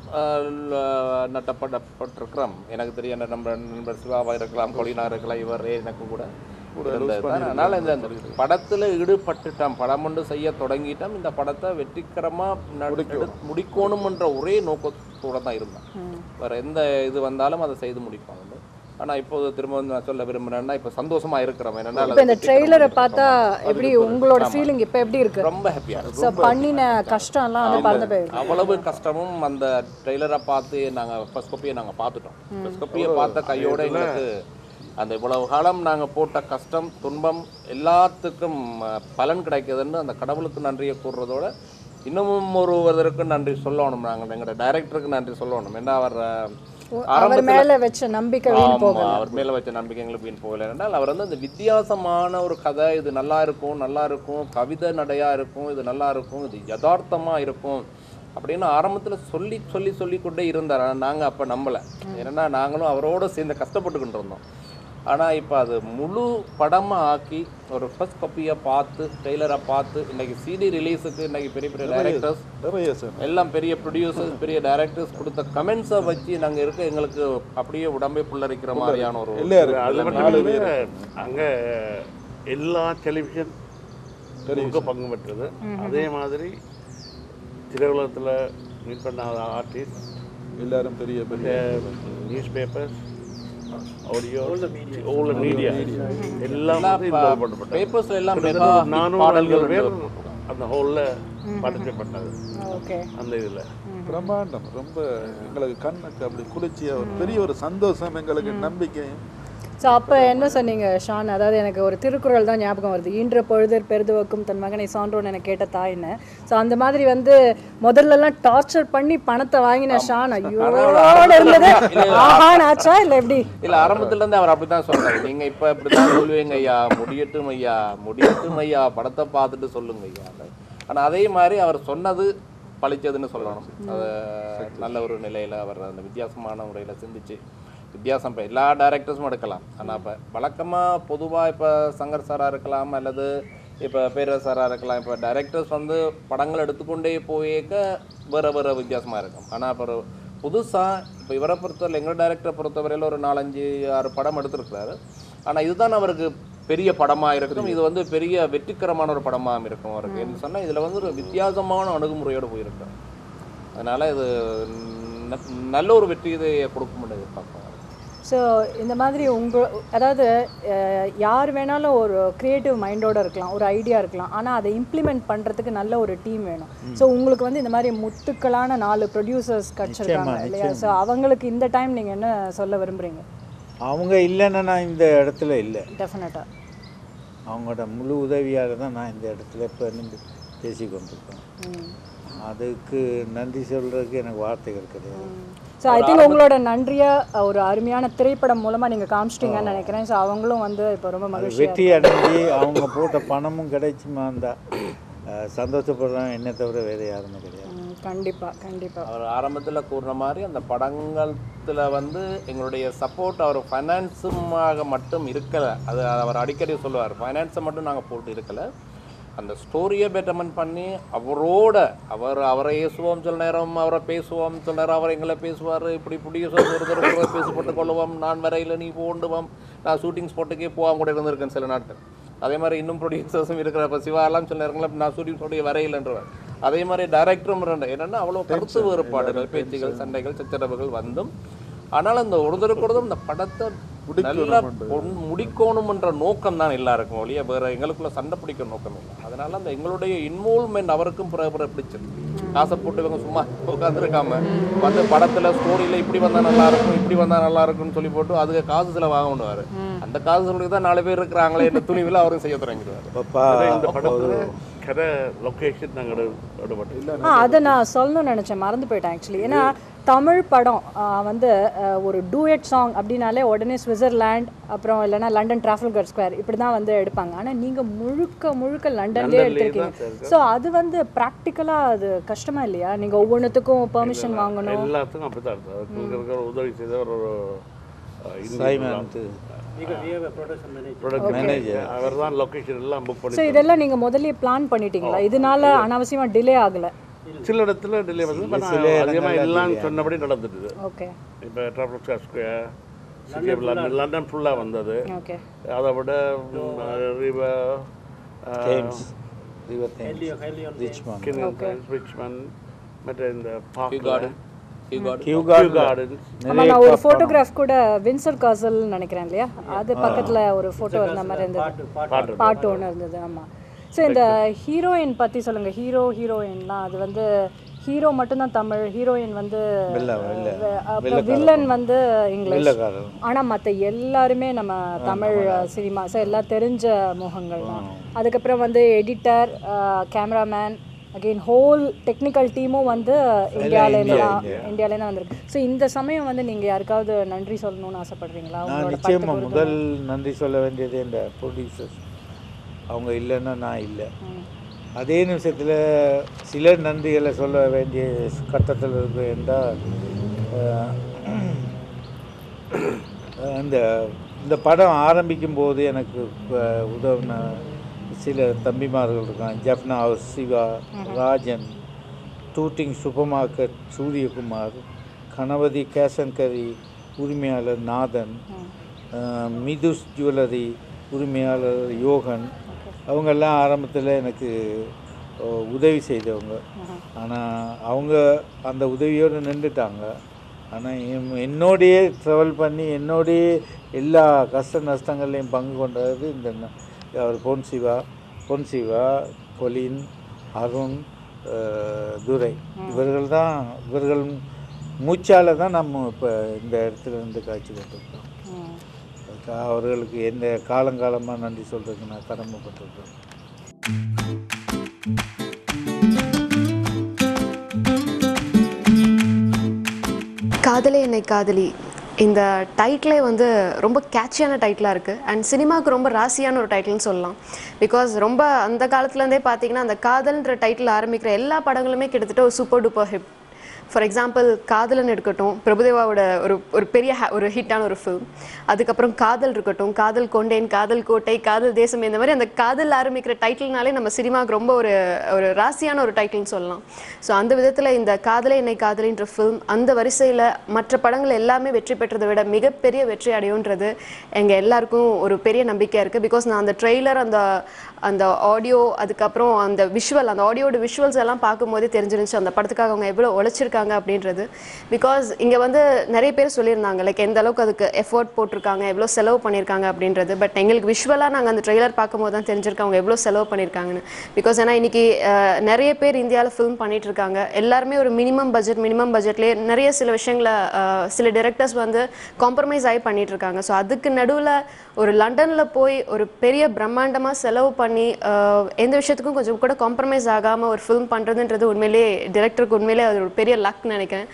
நட்டப்படப்பட்டிருக்கிறோம் எனக்கு தெரியும் என்ன நம்ம நண்பர் சிவாவா இருக்கலாம் கொலினா இருக்கலாம் இவர் எனக்கு கூட இருந்ததுதான். அதனால இந்த இந்த படத்துல ஈடுபட்டுட்டோம் படம் ஒன்று செய்ய தொடங்கிட்டோம் இந்த படத்தை வெற்றிகரமா நட- எடு- முடிக்கணும்ன்ற ஒரே நோக்கத்தோட தான் இருந்தேன் வேற எந்த இது வந்தாலும் அதை செய்து முடிப்பாங்க ஆனா இப்போது திரும்ப வந்து நான் சொல்ல விரும்புறேன்னா இப்போ சந்தோஷமா இருக்கிறோம் என்னன்னா இப்போ இந்த ட்ரெய்லரை பார்த்தா எப்படி உங்களோட ஃபீலிங் இப்போ எப்படி இருக்கு ரொம்ப ஹாப்பியா ஸோ பண்ணின கஷ்டம்லாம் வந்து பறந்து போயிருக்கு அவ்வளவு கஷ்டமும் அந்த ட்ரெய்லரை பார்த்து நாங்கள் ஃபர்ஸ்ட் காப்பியை நாங்கள் பார்த்துட்டோம் ஃபர்ஸ்ட் காப்பியை பார்த்த கையோட எங்களுக்கு அந்த இவ்வளவு காலம் நாங்கள் போட்ட கஷ்டம் துன்பம் எல்லாத்துக்கும் அஹ், பலன் கிடைக்குதுன்னு அந்த கடவுளுக்கு நன்றியை கூறுறதோட இன்னமும் ஒருவருக்கு நன்றி சொல்லணும் நாங்கள் எங்களோட டைரக்டருக்கு நன்றி சொல்லணும் ஏன்னா அவர் அஹ், அவர் ஆரம்பத்துல- மேல வச்ச நம்பிக்கை வீண் ஆமா, போகல அவர் மேல வச்ச நம்பிக்கை எங்களுக்கு வீண் போகல என்றால் அவர் வந்து அந்த வித்தியாசமான ஒரு கதை இது நல்லா இருக்கும் நல்லா இருக்கும் கவிதை நடையா இருக்கும் இது நல்லா இருக்கும் இது யதார்த்தமா இருக்கும் அப்படின்னு ஆரம்பத்துல சொல்லி சொல்லி சொல்லி கொண்டே இருந்தார் ஆனா நாங்க அப்ப நம்பல ஏன்னா நாங்களும் அவரோட சேர்ந்து கஷ்டப்பட்டுக்கிட்டு இருந்தோம் ஆனா இப்போ அது முழு படமா ஆக்கி ஒரு ஃபர்ஸ்ட் காப்பியை பார்த்து ட்ரெய்லரை பார்த்து இன்னைக்கு சிடி ரிலீஸுக்கு இன்னைக்கு பெரிய பெரிய டைரக்டர்ஸ் நிறைய சார் எல்லாம் பெரிய ப்ரொடியூசர்ஸ் பெரிய டைரக்டர்ஸ் கொடுத்த கமெண்ட்ஸை வச்சு நாங்க இருக்க எங்களுக்கு அப்படியே உடம்பே புல்லரிக்கிற மாதிரியான ஒரு எல்லாரும் அது மட்டும் இல்லை அங்கே எல்லா டெலிவிஷன் பங்கு பெற்றது அதே மாதிரி திரையுலகத்தில் மீட் பண்ண ஆர்டிஸ்ட் எல்லாரும் பெரிய பெரிய news papers audio all media எல்லாம் வந்து involve பண்ணப்பட்டது பேப்பர்ஸ்ல எல்லாம் கிட்டத்தட்ட மெகா ஒரு நானூறு ஐநூறு பேர் அந்த ஹோலில் பார்ட்டிசிபேட் பண்ணது ஓகே அந்த இதில் பிரம்மாண்டம் ரொம்ப எங்களுக்கு கண்ணுக்கு அப்படி குளிர்ச்சியா ஒரு பெரிய ஒரு சந்தோஷம் எங்களுக்கு நம்பிக்கையும் ஸோ அப்போ என்ன சொன்னீங்க ஷான் அதாவது எனக்கு ஒரு திருக்குறள் தான் ஞாபகம் வருது ஈன்ற பொழுதர் பெருதுவக்கும் தன் மகனை சான்றோன் என கேட்ட தாயின்னு ஸோ அந்த மாதிரி வந்து முதல்லலாம் டார்ச்சர் பண்ணி பணத்தை வாங்கின ஷான் ஐயோ இருந்தது ஆஹான் ஆச்சா இல்லை எப்படி இல்ல ஆரம்பத்துல இருந்து அவர் அப்படித்தான் சொல்றாரு நீங்க இப்ப இப்படித்தான் சொல்லுவீங்க ஐயா முடியட்டும் ஐயா முடியட்டும் ஐயா படத்தை பார்த்துட்டு சொல்லுங்க ஐயா ஆனா அதே மாதிரி அவர் சொன்னது பழிச்சதுன்னு சொல்லணும் அது நல்ல ஒரு நிலையில அவர் அந்த வித்தியாசமான முறையில சிந்திச்சு வித்தியாசம் இப்போ எல்லா டைரக்டர்ஸும் எடுக்கலாம் ஆனா இப்ப வழக்கமா பொதுவா இப்ப சங்கர் சாரா இருக்கலாம் அல்லது இப்போ பேரரசராக இருக்கலாம் இப்போ டைரக்டர்ஸ் வந்து படங்கள் எடுத்துக்கொண்டே போயேக்க வேறு வேறு வித்தியாசமாக இருக்கும் ஆனால் இப்போ புதுசாக இப்போ இவரை பொறுத்தவரை எங்கள் டைரக்டரை பொறுத்தவரையில் ஒரு நாலஞ்சு ஆறு படம் எடுத்திருக்கிறாரு ஆனால் இதுதான் அவருக்கு பெரிய படமாக இருக்கும் இது வந்து பெரிய வெற்றிகரமான ஒரு படமாக இருக்கும் அவருக்கு என்ன சொன்னால் இதில் வந்து ஒரு வித்தியாசமான அணுகுமுறையோடு போயிருக்கோம் அதனால் இது ந- நல்ல ஒரு வெற்றி இதை கொடுக்கும் எதிர்பார்க்கிறோம் ஸோ இந்த மாதிரி உங்கள் அதாவது அஹ், யார் வேணாலும் ஒரு க்ரியேட்டிவ் மைண்டோட இருக்கலாம் ஒரு ஐடியா இருக்கலாம் ஆனால் அதை இம்ப்ளிமெண்ட் பண்ணுறதுக்கு நல்ல ஒரு டீம் வேணும் ஸோ உங்களுக்கு வந்து இந்த மாதிரி முத்துக்களான நாலு ப்ரொடியூசர்ஸ் கிடச்சிருக்காங்க இல்லையா ஸோ அவங்களுக்கு இந்த டைம் நீங்கள் என்ன சொல்ல விரும்புகிறீங்க அவங்க இல்லைன்னா நான் இந்த இடத்துல இல்லை டெஃபினட்டாக அவங்களோட முழு உதவியால் தான் நான் இந்த இடத்துல இப்போ நின்று பேசி கொண்டிருக்கேன் அதுக்கு நன்றி சொல்கிறதுக்கு எனக்கு வார்த்தைகள் கிடையாது ஸோ ஐ திங்க் உங்களோட நன்றியை ஒரு அருமையான திரைப்படம் மூலமாக நீங்கள் காமிச்சிட்டீங்கன்னு நினைக்கிறேன் ஸோ அவங்களும் வந்து இப்போ ரொம்ப அது மகிழ்ச்சியாக வெற்றி அடைஞ்சு அவங்க போட்ட பணமும் கிடைச்சுமா இருந்தால் சந்தோஷப்படுறாங்க என்னை தவிர வேறு யாருமே கிடையாது கண்டிப்பாக கண்டிப்பாக அவர் ஆரம்பத்தில் கூறின மாதிரி அந்த படங்களத்தில் வந்து எங்களுடைய சப்போர்ட் அவர் ஃபைனான்ஸுமாக மட்டும் இருக்கலை அது அவர் அடிக்கடி சொல்லுவார் ஃபைனான்ஸை மட்டும் நாங்கள் போட்டு இருக்கலை அந்த ஸ்டோரியை பெட்டர்மெண்ட் பண்ணி அவரோட அவர் அவரை ஏசுவோம் சில நேரம் அவரை பேசுவோம் சில நேரம் அவர் எங்களை பேசுவார் இப்படி ப்ரொடியூசர்ஸ் ஒருத்தர் ஒருத்தர் பேசப்பட்டு கொள்ளுவோம் நான் வரையில் நீ போண்டுவோம் நான் ஷூட்டிங் ஸ்பாட்டுக்கே போகாம கூட இருந்திருக்கேன் சில நாட்கள் அதே மாதிரி இன்னும் ப்ரொடியூசர்ஸும் இருக்கிற இப்போ சிவாலாம் சில நேரங்களில் நான் ஷூட்டிங் ஸ்பாட்டுக்கு வரையிலன்றவர் அதே மாதிரி டைரக்டரும் என்னென்னா அவ்வளோ கருத்து வேறுபாடுகள் பேச்சுகள் சண்டைகள் சச்சரவுகள் வந்தும் ஆனால் அந்த ஒருத்தருக்கொருத்தர் இந்த படத்தை நல்லா பொன்- முடிக்கணும்ன்ற நோக்கம் தான் எல்லாருக்கும் ஒழிய வேற எங்களுக்குள்ள சண்டை பிடிக்கிற நோக்கம் இல்லை அதனால அந்த எங்களுடைய இன்வால்மெண்ட் அவருக்கும் பிற பிற பிடிச்சிருக்கு காசை போட்டு இவங்க சும்மா உட்காந்துருக்காம வந்து படத்துல ஸ்டோரியில இப்படி வந்தா நல்லா இருக்கும் இப்படி வந்தா நல்லா இருக்கும்னு சொல்லி போட்டு அதுக்கு காசு செலவு வாங்க பண்ணுவாரு அந்த காசு சொல்லி தான் நாலு பேர் இருக்கிறாங்களே இந்த துணிவில் அவரும் செய்ய தொடங்கிடுவாரு பாப்பா இந்த படத்தில் கதை லொக்கேஷன் நாங்கள் எடுபட்டு இல்லை ஆ அதை நான் சொல்லணும்னு நினச்சேன் மறந்து போயிட்டேன் ஆக்சுவலி ஏன்னா தமிழ் படம் ஆ, வந்து ஆ, ஒரு டூயட் சாங் அப்படின்னாலே உடனே சுவிட்சர்லாண்ட் அப்புறம் இல்லைன்னா லண்டன் டிராஃபல்கர் ஸ்கொயர் இப்படி தான் வந்து எடுப்பாங்க ஆனால் நீங்கள் முழுக்க முழுக்க லண்டன்லேயே எடுத்திருக்கீங்க ஸோ அது வந்து ப்ராக்டிக்கலாக அது கஷ்டமா இல்லையா நீங்கள் ஒவ்வொன்றுத்துக்கும் பெர்மிஷன் வாங்கணும் எல்லாத்துக்கும் அப்படி தான் இருந்தது அதுக்கு இருக்கிற உதவி செய்தவர் ஒரு சைமன் நீங்கள் விஏ ப்ரொடக்ஷன் மேனேஜர் ப்ரொடக்ட் அவர் தான் லொக்கேஷன் எல்லாம் புக் ஸோ பண்ணி இதெல்லாம் நீங்கள் முதல்லயே பிளான் பண்ணிட்டீங்களா இதனால அனாவசியமாக டிலே ஆகலை சில இடத்துல டிலே வந்து but சில நான் இடங்கள்ல அதிகமாக delay எல்லாம் சொன்னபடி நடந்துட்டுது ஓகே இப்போ traffic square city of London London ஃபுல்லாக வந்தது ஓகே அதை விட ரிவர் தேம்ஸ் ரிவர் தேம்ஸ் ஹெலியோன் ரிச்மாண்ட் ரிச்மண்ட் மற்ற இந்த park garden Kew garden Kew garden gardens ஆமா நான் ஒரு ஃபோட்டோகிராஃப் கூட வின்சர் காசல் நினைக்கிறேன் இல்லையா அது பக்கத்துல ஒரு ஃபோட்டோ இருந்த மாதிரி இருந்தது பாட்டு பாட்டு ஒன்று இருந்தது ஆமா ஸோ இந்த ஹீரோயின் பத்தி சொல்லுங்க ஹீரோ ஹீரோயின்லாம் அது வந்து ஹீரோ மட்டும்தான் தமிழ் ஹீரோயின் வந்து வெள்ளை வெள்ளை அப்புறம் வில்லன் வந்து இங்கிலீஷ் வெள்ளைக்காரன் ஆனா மத்த எல்லாருமே நம்ம தமிழ் சினிமா ஸோ எல்லாம் தெரிஞ்ச முகங்கள் தான் அதுக்கப்புறம் வந்து editor cameraman again whole technical டீமும் வந்து இந்தியாவிலேருந்து தான் இந்தியாவிலேருந்து வந்திருக்கு ஸோ இந்த சமயம் வந்து நீங்கள் யாருக்காவது நன்றி சொல்லணும்னு ஆசைப்படுறீங்களா நான் உங்களோட நிச்சயமா படத்துக்கு ஒரு முதல் நன்றி சொல்ல வேண்டியது இந்த ப்ரொடியூசர்ஸ் அவங்க இல்லைன்னா நான் இல்லை அதே நிமிஷத்தில் சில நன்றிகளை சொல்ல வேண்டிய கட்டத்தில் இருக்கு என்றால் அஹ், இந்த இந்த படம் ஆரம்பிக்கும் போது எனக்கு ப- உதவின சில தம்பிமார்கள் இருக்காங்க Jaffna Siva Rajan Tooting super market Suriyakumar Ganapathy கேசன்கரி உரிமையாளர் நாதன் அஹ், மிதுஸ் ஜுவல்லரி உரிமையாளர் யோகன் அவங்கெல்லாம் ஆரம்பத்தில் எனக்கு அஹ், உதவி செய்தவங்க ஆனால் அவங்க அந்த உதவியோடு நின்றுட்டாங்க ஆனால் என்னோடையே ட்ராவல் பண்ணி என்னோடையே எல்லா கஷ்ட நஷ்டங்கள்லையும் பங்கு கொண்டது இந்த ந- அவர் பொன் சிவா பொன் சிவா கொலின் அருண் அஹ், துரை இவர்கள் தான் இவர்கள் மூச்சால தான் நம்ம இப்போ இந்த இடத்துல இருந்து காட்சி கொண்டிருக்கோம் ம். அதுக்காக அவர்களுக்கு எந்த காலங்காலமாக நன்றி சொல்கிறதுக்கு நான் கடமைப்பட்டிருக்கேன் காதலே என்னை காதலி இந்த டைட்டிலே வந்து ரொம்ப கேட்சியான டைட்டிலாக இருக்குது அண்ட் சினிமாவுக்கு ரொம்ப ராசியான ஒரு டைட்டில்னு சொல்லலாம் பிகாஸ் ரொம்ப அந்த காலத்துலேருந்தே பார்த்தீங்கன்னா அந்த காதல்ன்ற டைட்டில் ஆரம்பிக்கிற எல்லா படங்களுமே கிட்டத்தட்ட ஒரு super duper hit for example Kadhalan இருக்கட்டும் பிரபுதேவாவோட ஒரு ஒரு பெரிய ha- ஒரு ஹிட்டான ஒரு ஃபிலிம் அதுக்கப்புறம் காதல் இருக்கட்டும் காதல் கொண்டேன் காதல் கோட்டை காதல் தேசம் இந்த மாதிரி அந்த காதல் ஆரம்பிக்கிற டைட்டில்னாலே நம்ம சினிமாவுக்கு ரொம்ப ஒரு ஒரு ராசியான ஒரு டைட்டில்னு சொல்லலாம் ஸோ அந்த விதத்தில் இந்த காதலே என்னை காதலின்ற ஃபிலிம் அந்த வரிசையில் மற்ற படங்கள் எல்லாமே வெற்றி பெற்றதை விட மிகப்பெரிய வெற்றி அடையுன்றது எங்கள் எல்லாருக்கும் ஒரு பெரிய நம்பிக்கையாக இருக்குது பிகாஸ் நான் அந்த ட்ரெய்லர் அந்த அந்த ஆடியோ அதுக்கப்புறம் அந்த விஷுவல் அந்த ஆடியோட விஷுவல்ஸ் எல்லாம் பார்க்கும்போதே தெரிஞ்சிருந்துச்சு அந்த படத்துக்காக அவங்க எவ்வளோ உழைச்சிருக்காங்க அப்படின்றது பிகாஸ் இங்கே வந்து நிறைய பேர் சொல்லியிருந்தாங்க லைக் எந்த அளவுக்கு அதுக்கு எஃபோர்ட் போட்டிருக்காங்க எவ்வளோ செலவு பண்ணியிருக்காங்க அப்படின்றது பட் எங்களுக்கு விஷுவலாக நாங்கள் அந்த ட்ரெய்லர் பார்க்கும்போது தான் தெரிஞ்சிருக்கோம் அவங்க எவ்வளோ செலவு பண்ணியிருக்காங்கன்னு பிகாஸ் ஏன்னா இன்னைக்கு அஹ், நிறைய பேர் இந்தியாவில் ஃபிலிம் பண்ணிட்டு இருக்காங்க எல்லாருமே ஒரு மினிமம் பட்ஜெட் மினிமம் பட்ஜெட்லேயே நிறைய சில விஷயங்களை அஹ், சில டிரெக்டர்ஸ் வந்து காம்ப்ரமைஸ் ஆகி பண்ணிட்டு இருக்காங்க ஸோ அதுக்கு நடுவில் ஒரு லண்டனில் போய் ஒரு பெரிய பிரம்மாண்டமாக செலவு பண்ணி அஹ், எந்த விஷயத்துக்கும் கொஞ்சம் கூட காம்ப்ரமைஸ் ஆகாமல் ஒரு ஃபிலிம் பண்ணுறதுன்றது உண்மையிலேயே டிரெக்டருக்கு உண்மையிலே அது ஒரு பெரிய லக்னு நினைக்கிறேன்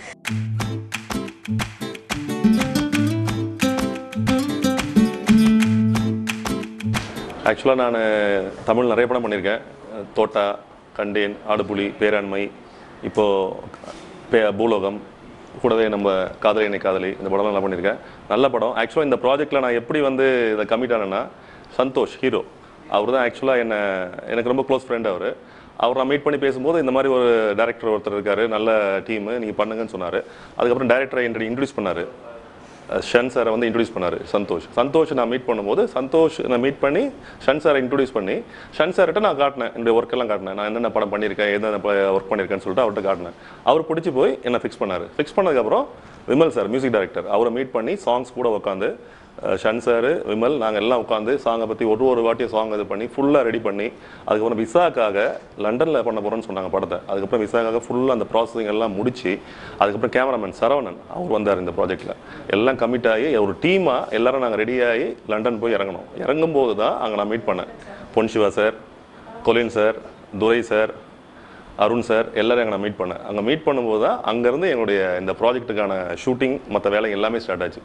ஆக்சுவலாக நான் தமிழ் நிறைய படம் பண்ணியிருக்கேன் தோட்டா கண்டேன் ஆடுபுலி பேராண்மை இப்போது பே பூலோகம் கூடவே நம்ம காதலை என்னை காதலி இந்த படம்லாம் நல்லா பண்ணியிருக்கேன் நல்ல படம் ஆக்சுவலாக இந்த ப்ராஜெக்ட்டில் நான் எப்படி வந்து இதை கமிட் ஆனேன்னா சந்தோஷ் ஹீரோ அவர் தான் ஆக்சுவலாக என்ன எனக்கு ரொம்ப க்ளோஸ் ஃப்ரெண்ட் அவர் அவர் நான் மீட் பண்ணி பேசும்போது இந்த மாதிரி ஒரு டேரக்டர் ஒருத்தர் இருக்காரு நல்ல டீமு நீங்கள் பண்ணுங்கன்னு சொன்னார் அதுக்கப்புறம் டேரக்டரை என்கிட்ட இன்ட்ரடியூஸ் பண்ணார் ஷன் சாரை வந்து இன்ட்ரடியூஸ் பண்ணார் சந்தோஷ் சந்தோஷ் நான் மீட் பண்ணும்போது சந்தோஷ் நான் மீட் பண்ணி ஷன் சாரை இன்ட்ரடியூஸ் பண்ணி ஷன் சார்கிட்ட நான் காட்டினேன் என்னுடைய ஒர்க் எல்லாம் காட்டினேன் நான் என்னென்ன படம் பண்ணியிருக்கேன் எந்தெந்த ஒர்க் பண்ணியிருக்கேன்னு சொல்லிட்டு அவர்கிட்ட காட்டினேன் அவர் பிடிச்சி போய் என்னை ஃபிக்ஸ் பண்ணார் ஃபிக்ஸ் பண்ணதுக்கப்புறம் விமல் சார் மியூசிக் டைரக்டர் அவரை மீட் பண்ணி சாங்ஸ் கூட உட்காந்து அஹ், ஷன் சார் விமல் நாங்கள் எல்லாம் உட்காந்து சாங்கை பற்றி ஒரு ஒரு வாட்டியும் சாங் இது பண்ணி ஃபுல்லாக ரெடி பண்ணி அதுக்கப்புறம் விசாக்காக லண்டனில் பண்ண போகிறோன்னு சொன்னாங்க படத்தை அதுக்கப்புறம் விசாக்காக ஃபுல்லாக அந்த ப்ராசஸிங் எல்லாம் முடிச்சு அதுக்கப்புறம் கேமராமேன் சரவணன் அவர் வந்தார் இந்த ப்ராஜெக்ட்டில் எல்லாம் கமிட் ஆகி ஒரு டீமாக எல்லாரும் நாங்கள் ரெடியாகி லண்டன் போய் இறங்கணும் இறங்கும்போது தான் அங்கே நான் மீட் பண்ணேன் Pon Siva sir Colin sir Durai sir Arun sir எல்லாரும் அங்கே நான் மீட் பண்ணேன் அங்கே மீட் பண்ணும்போது தான் அங்கேருந்து என்னுடைய இந்த ப்ராஜெக்ட்டுக்கான ஷூட்டிங் மற்ற வேலை எல்லாமே ஸ்டார்ட் ஆச்சு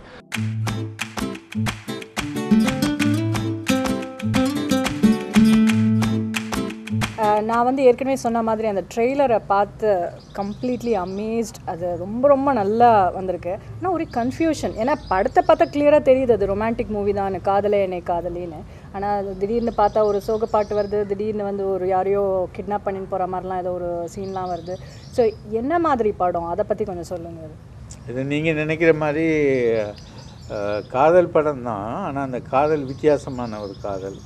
அஹ், நான் வந்து ஏற்கனவே சொன்ன மாதிரி அந்த ட்ரெய்லரை பார்த்து கம்ப்ளீட்லி அமேஸ்ட் அது ரொம்ப ரொம்ப நல்லா வந்திருக்கு ஆனால் ஒரு கன்ஃபியூஷன் ஏன்னா படத்தை பார்த்தா கிளியராக தெரியுது அது ரொமான்டிக் மூவி தான் காதலே என்னை காதலின்னு ஆனால் அது திடீர்னு பார்த்தா ஒரு சோக பாட்டு வருது திடீர்னு வந்து ஒரு யாரையோ கிட்னாப் பண்ணின்னு போகிற மாதிரிலாம் ஏதோ ஒரு சீன்லாம் வருது ஸோ என்ன மாதிரி படம் அதை பற்றி கொஞ்சம் சொல்லுங்கள் இது நீங்கள் நினைக்கிற மாதிரி அஹ், காதல் படம் தான் ஆனால் அந்த காதல் வித்தியாசமான ஒரு காதல்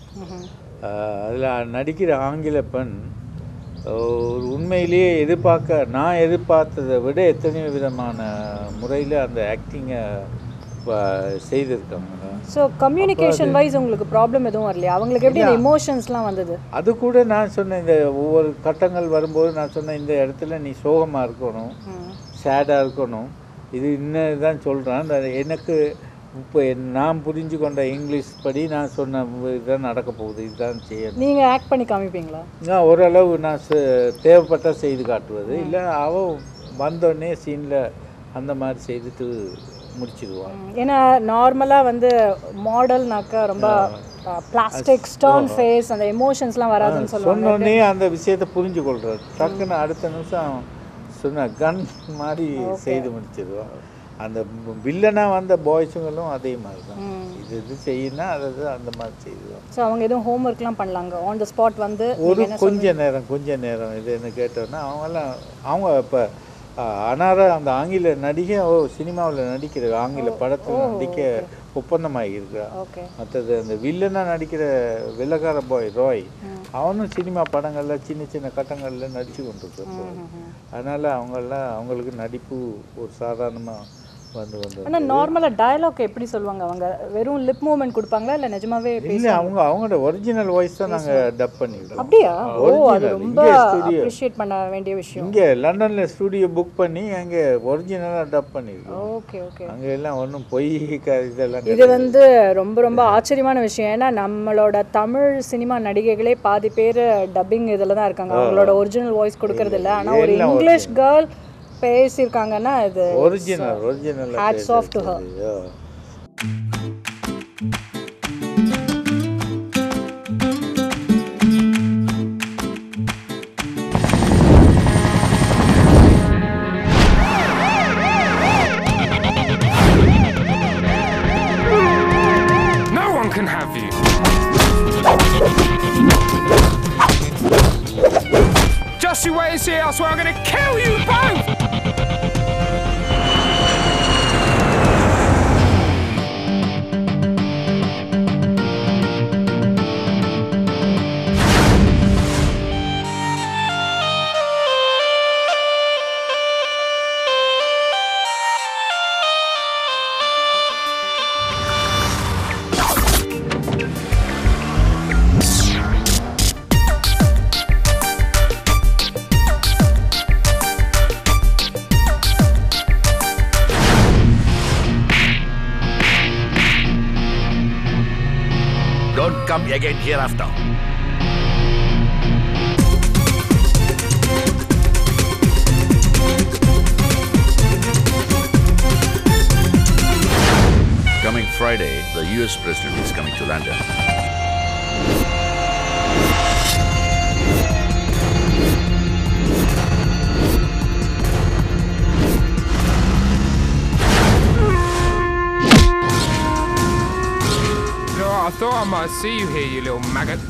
அதில் நடிக்கிற ஆங்கில பெண் ஒரு உண்மையிலேயே எதிர்பார்க்க நான் எதிர்பார்த்ததை விட எத்தனையோ விதமான முறையில் அந்த ஆக்டிங்கை செய்திருக்காங்க ஸோ கம்யூனிகேஷன் வைஸ் உங்களுக்கு ப்ராப்ளம் எதுவும் வரலையா அவங்களுக்கு எப்படி இந்த இமோஷன்ஸ்லாம் வந்தது அது கூட நான் சொன்னேன் இந்த ஒவ்வொரு கட்டங்கள் வரும்போது நான் சொன்னேன் இந்த இடத்துல நீ சோகமாக இருக்கணும் சேடாக இருக்கணும் இது இன்னும் தான் சொல்கிறேன் எனக்கு இப்போ நான் புரிஞ்சு கொண்ட இங்கிலீஷ் படி நான் சொன்ன இதுதான் நடக்க போகுது இதுதான் செய்யணும் நீங்கள் ஆக்ட் பண்ணி காமிப்பீங்களா நான் ஓரளவு நான் செ- தேவைப்பட்ட செய்து காட்டுவது இல்லை அவ வந்தோடனே சீனில் அந்த மாதிரி செய்துட்டு முடிச்சிடுவான் ம், ஏன்னா நார்மலாக வந்து மாடல்னாக்கா ரொம்ப பிளாஸ்டிக் ஸ்டோன் ஃபேஸ் அந்த எமோஷன்ஸ்லாம் வராதுன்னு சொல்லுவாங்க சொன்னோடனே அந்த விஷயத்தை புரிஞ்சு கொள்றது டக்குன்னு அடுத்த நிமிஷம் சொன்ன கன் மாதிரி செய்து முடிச்சிடுவான் அந்த வில்லனா வந்த பாய்ஸுங்களும் அதே மாதிரி தான் இது இது செய்யணும்னா அதை அது அந்த மாதிரி செய்துவாங்க ஸோ அவங்க எதுவும் ஹோம்ஒர்க்லாம் பண்ணலாங்க ஆன் த ஸ்பாட் வந்து ஒரு நீங்க என்ன கொஞ்ச நேரம் கொஞ்ச நேரம் இது என்ன கேட்டோன்னா அவங்கெல்லாம் அவங்க இப்போ அனார அந்த ஆங்கில நடிகை ஓ சினிமாவில் நடிக்கிற ஆங்கில படத்தில் நடிக்க ஒப்பந்தமாகி இருக்கா ஓகே மற்றது அந்த வில்லனா நடிக்கிற வெள்ளக்கார பாய் ராய் அவனும் சினிமா படங்கள்ல சின்ன சின்ன கட்டங்களில் நடிச்சு கொண்டிருக்கான் அதனால அவங்கெல்லாம் அவங்களுக்கு நடிப்பு ஒரு சாதாரணமாக வந்து வந்து ஆனால் நார்மலாக டயலாக் எப்படி சொல்லுவாங்க அவங்க வெறும் லிப் மூவ்மெண்ட் கொடுப்பாங்களா இல்லை நிஜமாவே இல்லை அவங்க அவங்களோட ஒரிஜினல் வாய்ஸ் தான் நாங்கள் டப் பண்ணிடுறோம் அப்படியா ஓ அது Original. ரொம்ப இங்கே studio. அப்ரிஷியேட் பண்ண வேண்டிய விஷயம் இங்கே லண்டனில் ஸ்டூடியோ புக் பண்ணி அங்கே ஒரிஜினலாக டப் பண்ணியிருக்கோம் ஓகே ஓகே அங்கே எல்லாம் ஒன்றும் பொய் க- இதெல்லாம் இது வந்து ரொம்ப ரொம்ப ஆச்சரியமான விஷயம் ஏன்னா நம்மளோட தமிழ் சினிமா நடிகைகளே பாதி பேர் டப்பிங் இதில் தான் இருக்காங்க அவங்களோட ஒரிஜினல் வாய்ஸ் கொடுக்கறது இல்ல ஆனால் ஒரு எல்லாம் இங்கிலீஷ் கேர்ள் பேசியிருக்காங்கன்னா இது original original hats off to her here, I swear I'm gonna kill you both! Don't come again hereafter. Coming Friday, the US President is coming to London. You know, I thought I might see you here, you little maggot.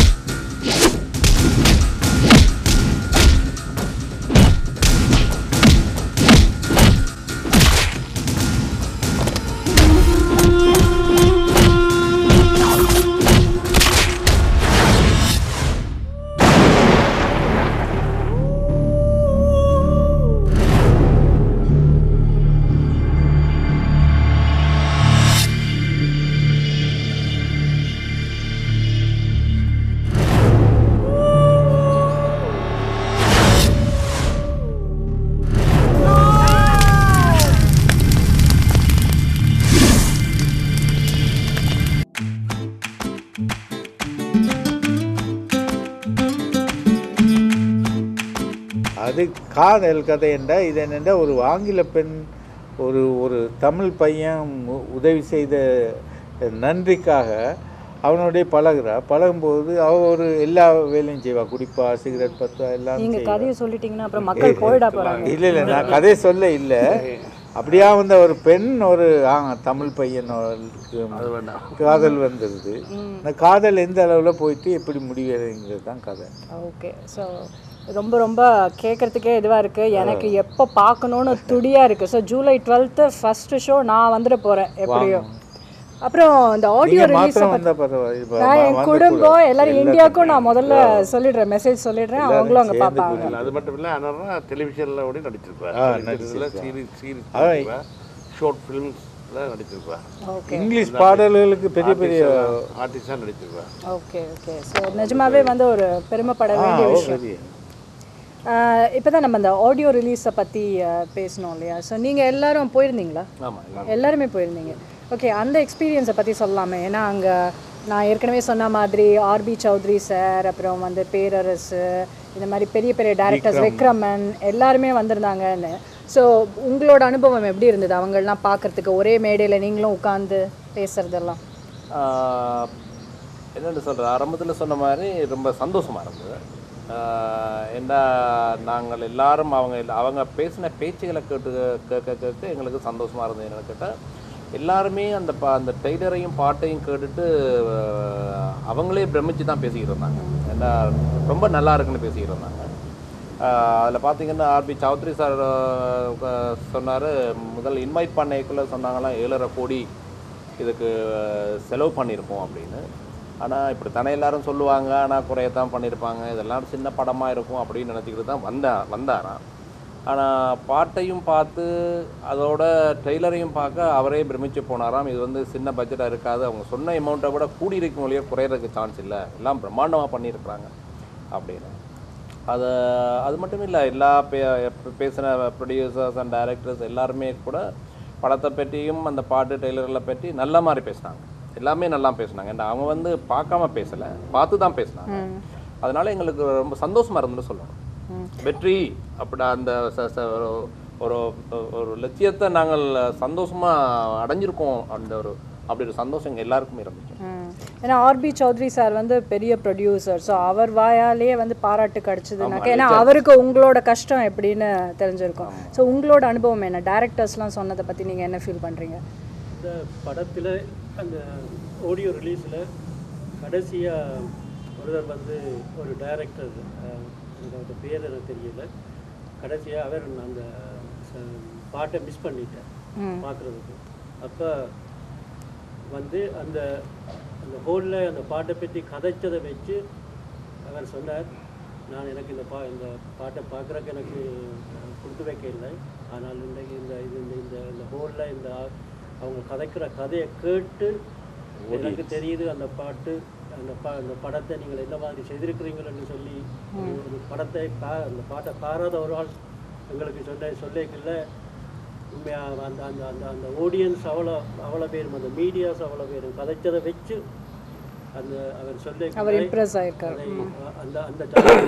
அது காதல் கதை என்றால் இது என்னென்னா ஒரு ஆங்கில பெண் ஒரு ஒரு தமிழ் பையன் உ- உதவி செய்த நன்றிக்காக அவனுடைய பழகுறா பழகும்போது அவ ஒரு எல்லா வேலையும் செய்வா குடிப்பா சிகரெட் பத்தா எல்லாம் நீங்க செய்வா. கதையை சொல்லிட்டீங்கன்னா அப்புறம் மக்கள் போயிடா போறாங்க இல்லை இல்லை நான் கதை சொல்ல இல்லை அப்படியா வந்த ஒரு பெண் ஒரு ஆ, தமிழ் பையனுக்கு காதல் வந்துடுது அந்த காதல் எந்த அளவில் போயிட்டு எப்படி முடிவடைங்கிறது தான் கதை ஓகே ஸோ ரொம்ப ரொம்ப கேட்குறதுக்கே இதுவாக இருக்குது எனக்கு எப்போ பார்க்கணுன்னு துடியாக இருக்குது so July twelfth first show நான் வந்துட போகிறேன் எப்படியோ அப்புறம் இந்த ஆடியோ நீங்க ரிலீஸ் மாத்திரம் வந்தா பரவாயில்லை. இப்ப நான் என் வந்து குடும்பம் கூட எல்லாரும் எல்லாரும் இந்தியாவுக்கும் நான் முதல்ல சேர்ந்து சொல்லிடுறேன் மெசேஜ் சொல்லிடுறேன் எல்லாரும் அவங்களும் அங்கே சேர்ந்து பார்ப்பாங்க அது மட்டும் இல்லை ஆனால் டெலிவிஷனில் கூட நடிச்சிருப்பார் ஆ, டெலிவிஷனில் நடிச்சிருப்பா. சீரீஸ் சீரீஸ் அதான் ஷார்ட் ஃபிலிம்ஸில் நடிச்சிருப்பா Okay. இங்கிலீஷ் பாடல்களுக்கு பெரிய பெரிய ஆர்டிஸ்டாக நடிச்சிருப்பா ஓகே ஓகே ஸோ நிஜமாவே வந்து ஒரு பெருமைப்பட வேண்டிய ஆ, விஷயம் சரி. இப்போ தான் நம்ம இந்த ஆடியோ ரிலீஸை பற்றி பேசணும் இல்லையா ஸோ நீங்கள் எல்லாரும் போயிருந்தீங்களா ஆமாம் எல்லாருமே போயிருந்தீங்க ஓகே அந்த எக்ஸ்பீரியன்ஸை பற்றி சொல்லலாமே ஏன்னா அங்கே நான் ஏற்கனவே சொன்ன மாதிரி ஆர்பி சௌத்ரி சார் அப்புறம் வந்து பேரரசு இந்த மாதிரி பெரிய பெரிய டேரக்டர்ஸ் விக்ரம். விக்ரமன் எல்லாருமே வந்திருந்தாங்கன்னு ஸோ உங்களோட அனுபவம் எப்படி இருந்தது அவங்கெல்லாம் பார்க்கறதுக்கு ஒரே மேடையில் நீங்களும் உட்காந்து பேசுறதெல்லாம் ஆஹ் என்னென்னு சொல்கிற ஆரம்பத்தில் சொன்ன மாதிரி ரொம்ப சந்தோஷமாக இருந்தது ஆஹ் ஏன்னா நாங்கள் எல்லாரும் அவங்க எல்லா- அவங்க பேசின பேச்சுகளை கேட்டு கேட்க கேட்க எங்களுக்கு சந்தோஷமாக இருந்தது என்னன்னு கேட்டால் எல்லாருமே அந்த பா அந்த டெய்லரையும் பாட்டையும் கேட்டுட்டு ஆஹ் அவங்களே பிரமிச்சு தான் பேசிக்கிட்டு இருந்தாங்க ஏன்னா ரொம்ப நல்லா இருக்குன்னு பேசிக்கிட்டு இருந்தாங்க அதில் பார்த்தீங்கன்னா ஆர்பி சௌத்ரி சார் சொன்னார் முதல் இன்வைட் பண்ணைக்குள்ளே சொன்னாங்களாம் ஏழரை கோடி இதுக்கு செலவு பண்ணியிருக்கோம் அப்படின்னு ஆனால் இப்படி தானே எல்லாரும் சொல்லுவாங்க ஆனால் குறையத்தான் பண்ணியிருப்பாங்க இதெல்லாம் சின்ன படமாக இருக்கும் அப்படின்னு நினச்சிக்கிட்டு தான் வந்தா வந்தாராம் ஆனால் பாட்டையும் பார்த்து அதோட ட்ரெய்லரையும் பார்க்க அவரே பிரமிச்சு போனாராம் இது வந்து சின்ன பட்ஜெட்டாக இருக்காது அவங்க சொன்ன அமௌண்ட்டை விட கூடி இருக்கும் வழியாக குறையிறதுக்கு சான்ஸ் இல்லை எல்லாம் பிரம்மாண்டமாக பண்ணியிருக்கிறாங்க அப்படின்னு அது அது மட்டும் இல்லை எல்லா பே பேசின ப்ரொடியூசர்ஸ் அண்ட் டைரக்டர்ஸ் எல்லாருமே கூட படத்தை பற்றியும் அந்த பாட்டு டெய்லர்களை பற்றி நல்ல மாதிரி பேசினாங்க எல்லாமே நல்லா பேசினாங்க ஏன்னா அவங்க வந்து பார்க்காம பேசலை பார்த்து தான் பேசினாங்க அதனால எங்களுக்கு ரொம்ப சந்தோஷமா இருந்துன்னு சொல்லணும் வெற்றி அப்படி அந்த ச- ச- ஒரு- ஒரு ஒரு லட்சியத்தை நாங்கள் சந்தோஷமா அடைஞ்சிருக்கோம் அந்த ஒரு அப்படி ஒரு சந்தோஷம் எங்க எல்லாருக்குமே இருந்துச்சு ம். ஏன்னா ஆர்பி சௌத்ரி சார் வந்து பெரிய ப்ரொடியூசர் ஸோ அவர் வாயாலேயே வந்து பாராட்டு கிடைச்சதுனாக்க ஏன்னா அவருக்கு உங்களோட கஷ்டம் எப்படின்னு தெரிஞ்சிருக்கும் ஸோ உங்களோட அனுபவம் என்ன டேரக்டர்ஸ்லாம் சொன்னதை பற்றி நீங்கள் என்ன ஃபீல் பண்ணுறீங்க இந்த படத்தில் அந்த ஆடியோ ரிலீஸில் கடைசியாக ஒருவர் வந்து ஒரு டைரக்டர் அவரோட பேர் எனக்கு தெரியல கடைசியாக அவர் அந்த ச- பாட்டை மிஸ் பண்ணிட்டார் ம். பார்க்குறதுக்கு அப்போ வந்து அந்த அந்த ஹோலில் அந்த பாட்டை பற்றி கதைச்சதை வச்சு அவர் சொன்னார் நான் எனக்கு இந்த பா இந்த பாட்டை பார்க்குறக்கு எனக்கு அஹ், கொடுத்து வைக்க இல்லை ஆனால் இன்றைக்கு இந்த இது இந்த இந்த இந்த ஹோலில் இந்த ஆ- அவங்க கதைக்கிற கதையை கேட்டு எனக்கு தெரியுது அந்த பாட்டு அந்த பா அந்த படத்தை நீங்கள் என்ன மாதிரி செய்திருக்கிறீங்கன்னு சொல்லி ம். ஒரு படத்தை பா அந்த பாட்டை பாராத ஒரு ஆள் எங்களுக்கு சொல்ல சொல்லிக்கல உண்மையாக அந்த அந்த அந்த அந்த ஆடியன்ஸ் அவ்வளோ அவ்வளோ பேரும் அந்த மீடியாஸ் அவ்வளோ பேரும் கதைச்சதை வச்சு அந்த அவர் சொல்ல அவர் impress ஆயிருக்காரு. அதை, ம். அந்த அந்த ஜனம்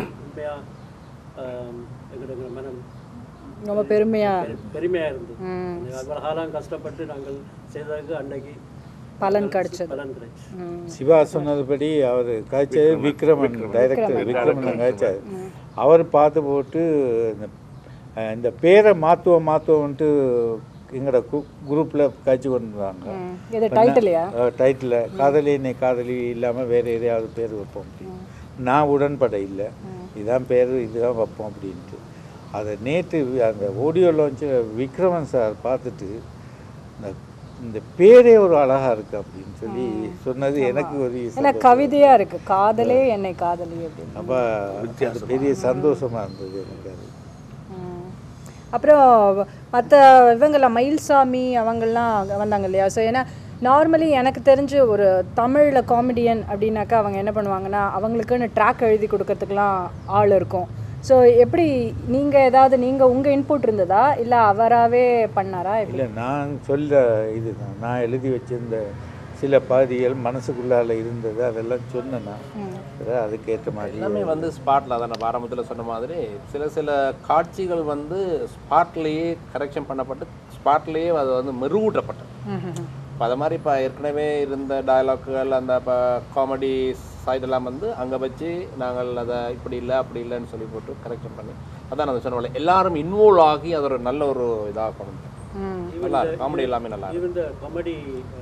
உண்மையாக எங்களோட மனம் ரொம்ப பெருமையா பெரு- பெருமையா இருந்தது ம். அவ்வளோ காலம் கஷ்டப்பட்டு நாங்கள் செய்ததுக்கு அன்னைக்கு பலன் எங்களுக்கு கிடைச்சது. பலன் கிடைச்சு ம். சிவா சொன்னதுபடி அவர் காய்ச்சது விக்ரமன் டைரக்டர் விக்ரமன். விக்ரமன் காய்ச்சார் அவர் பார்த்து போட்டு இந்த அஹ், இந்த பேரை மாற்றுவோம் மாற்றுவோம்ன்ட்டு எங்களோட குரூப்பில் காய்ச்சி கொண்டு வந்தாங்க ம். இது டைட்டிலையா? டைட்டில் காதலி என்னை காதலி இல்லாமல் வேறு எதையாவது பேர் வைப்போம் அப்படின்னு நான் உடன்பட இல்லை இதுதான் பேர் இதுதான் வைப்போம் அப்படின்ட்டு அதை நேற்று வி- அந்த ஆடியோ லான்ச்சு விக்ரமன் சார் பார்த்துட்டு இந்த இந்த பேரே ஒரு அழகா இருக்கு அப்படின்னு சொல்லி சொன்னது எனக்கு ஒரு ஏன்னா சந்தோஷம். கவிதையா இருக்கு காதலே என்னை காதலி அப்படின்னு அப்போ அது பெரிய சந்தோஷமா இருந்தது எனக்கு அது ம். அப்புறம் மற்ற இவங்கெல்லாம் மயில்சாமி அவங்கெல்லாம் வந்தாங்க இல்லையா ஸோ ஏன்னா நார்மலி எனக்கு தெரிஞ்சு ஒரு தமிழில் காமெடியன் அப்படின்னாக்கா அவங்க என்ன பண்ணுவாங்கன்னா அவங்களுக்குன்னு ட்ராக் எழுதி கொடுக்கறதுக்குலாம் ஆள் இருக்கும் ஸோ எப்படி நீங்கள் ஏதாவது நீங்கள் உங்கள் இன்புட் இருந்ததா இல்லை அவராகவே பண்ணாரா எப்படி இல்லை நான் சொல்ல இதுதான் நான் எழுதி வச்சிருந்த சில பாதிகள் மனசுக்குள்ளால இருந்தது அதெல்லாம் சொன்னேன் நான் அதான் அதுக்கேற்ற மாதிரி எல்லாமே வந்து ஸ்பாட்டில் அதான் நான் ஆரம்பத்தில் சொன்ன மாதிரி சில சில காட்சிகள் வந்து ஸ்பாட்லேயே கரெக்ஷன் பண்ணப்பட்டு ஸ்பாட்லேயே அது வந்து மெருகூட்டப்பட்டது இப்போ அது மாதிரி இப்போ ஏற்கனவே இருந்த டயலாக்குகள் அந்த இப்போ காமெடி சைடெல்லாம் வந்து அங்கே வச்சு நாங்கள் அதை இப்படி இல்லை அப்படி இல்லைன்னு சொல்லி போட்டு கரெக்ஷன் பண்ணி அதான் நான் சொன்னோம்ல எல்லாரும் இன்வால்வ் ஆகி அது ஒரு நல்ல ஒரு இதாக கொண்டு நல்லா காமெடி எல்லாமே நல்லா இருக்கு. இந்த காமெடி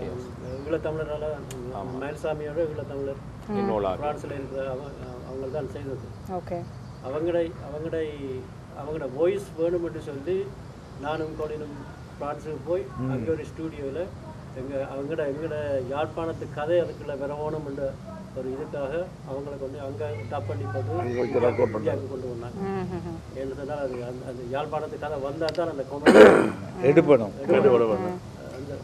ஈழத்தமிழரால மயில்சாமியோட ஈழத்தமிழர் Involve ஆகி. பிரான்ஸில் இருக்கிற அவங்க அவங்க தான் செய்தது ஓகே அவங்களை அவங்களை அவங்களோட வாய்ஸ் வேணும்னு சொல்லி நானும் கொலினும் பிரான்ஸுக்கு போய் ம். அங்கே ஒரு ஸ்டூடியோவில் எங்கள் அவங்களோட எங்களோட யாழ்ப்பாணத்து கதை அதுக்குள்ள வரவோணும்ன்ற ஒரு இதுக்காக அவங்கள கொண்டு அங்கே டாப் பண்ணி போட்டு அங்க வச்சு record பண்ணாங்க. இந்தியாவுக்கு கொண்டு வந்தாங்க ம், ம், ம். ஏன்னு சொன்னால் அது அந்த அந்த யாழ்ப்பாணத்து கதை வந்தால் தான் அந்த காமெடி எடுபடும். எடுபடும் ம். அந்த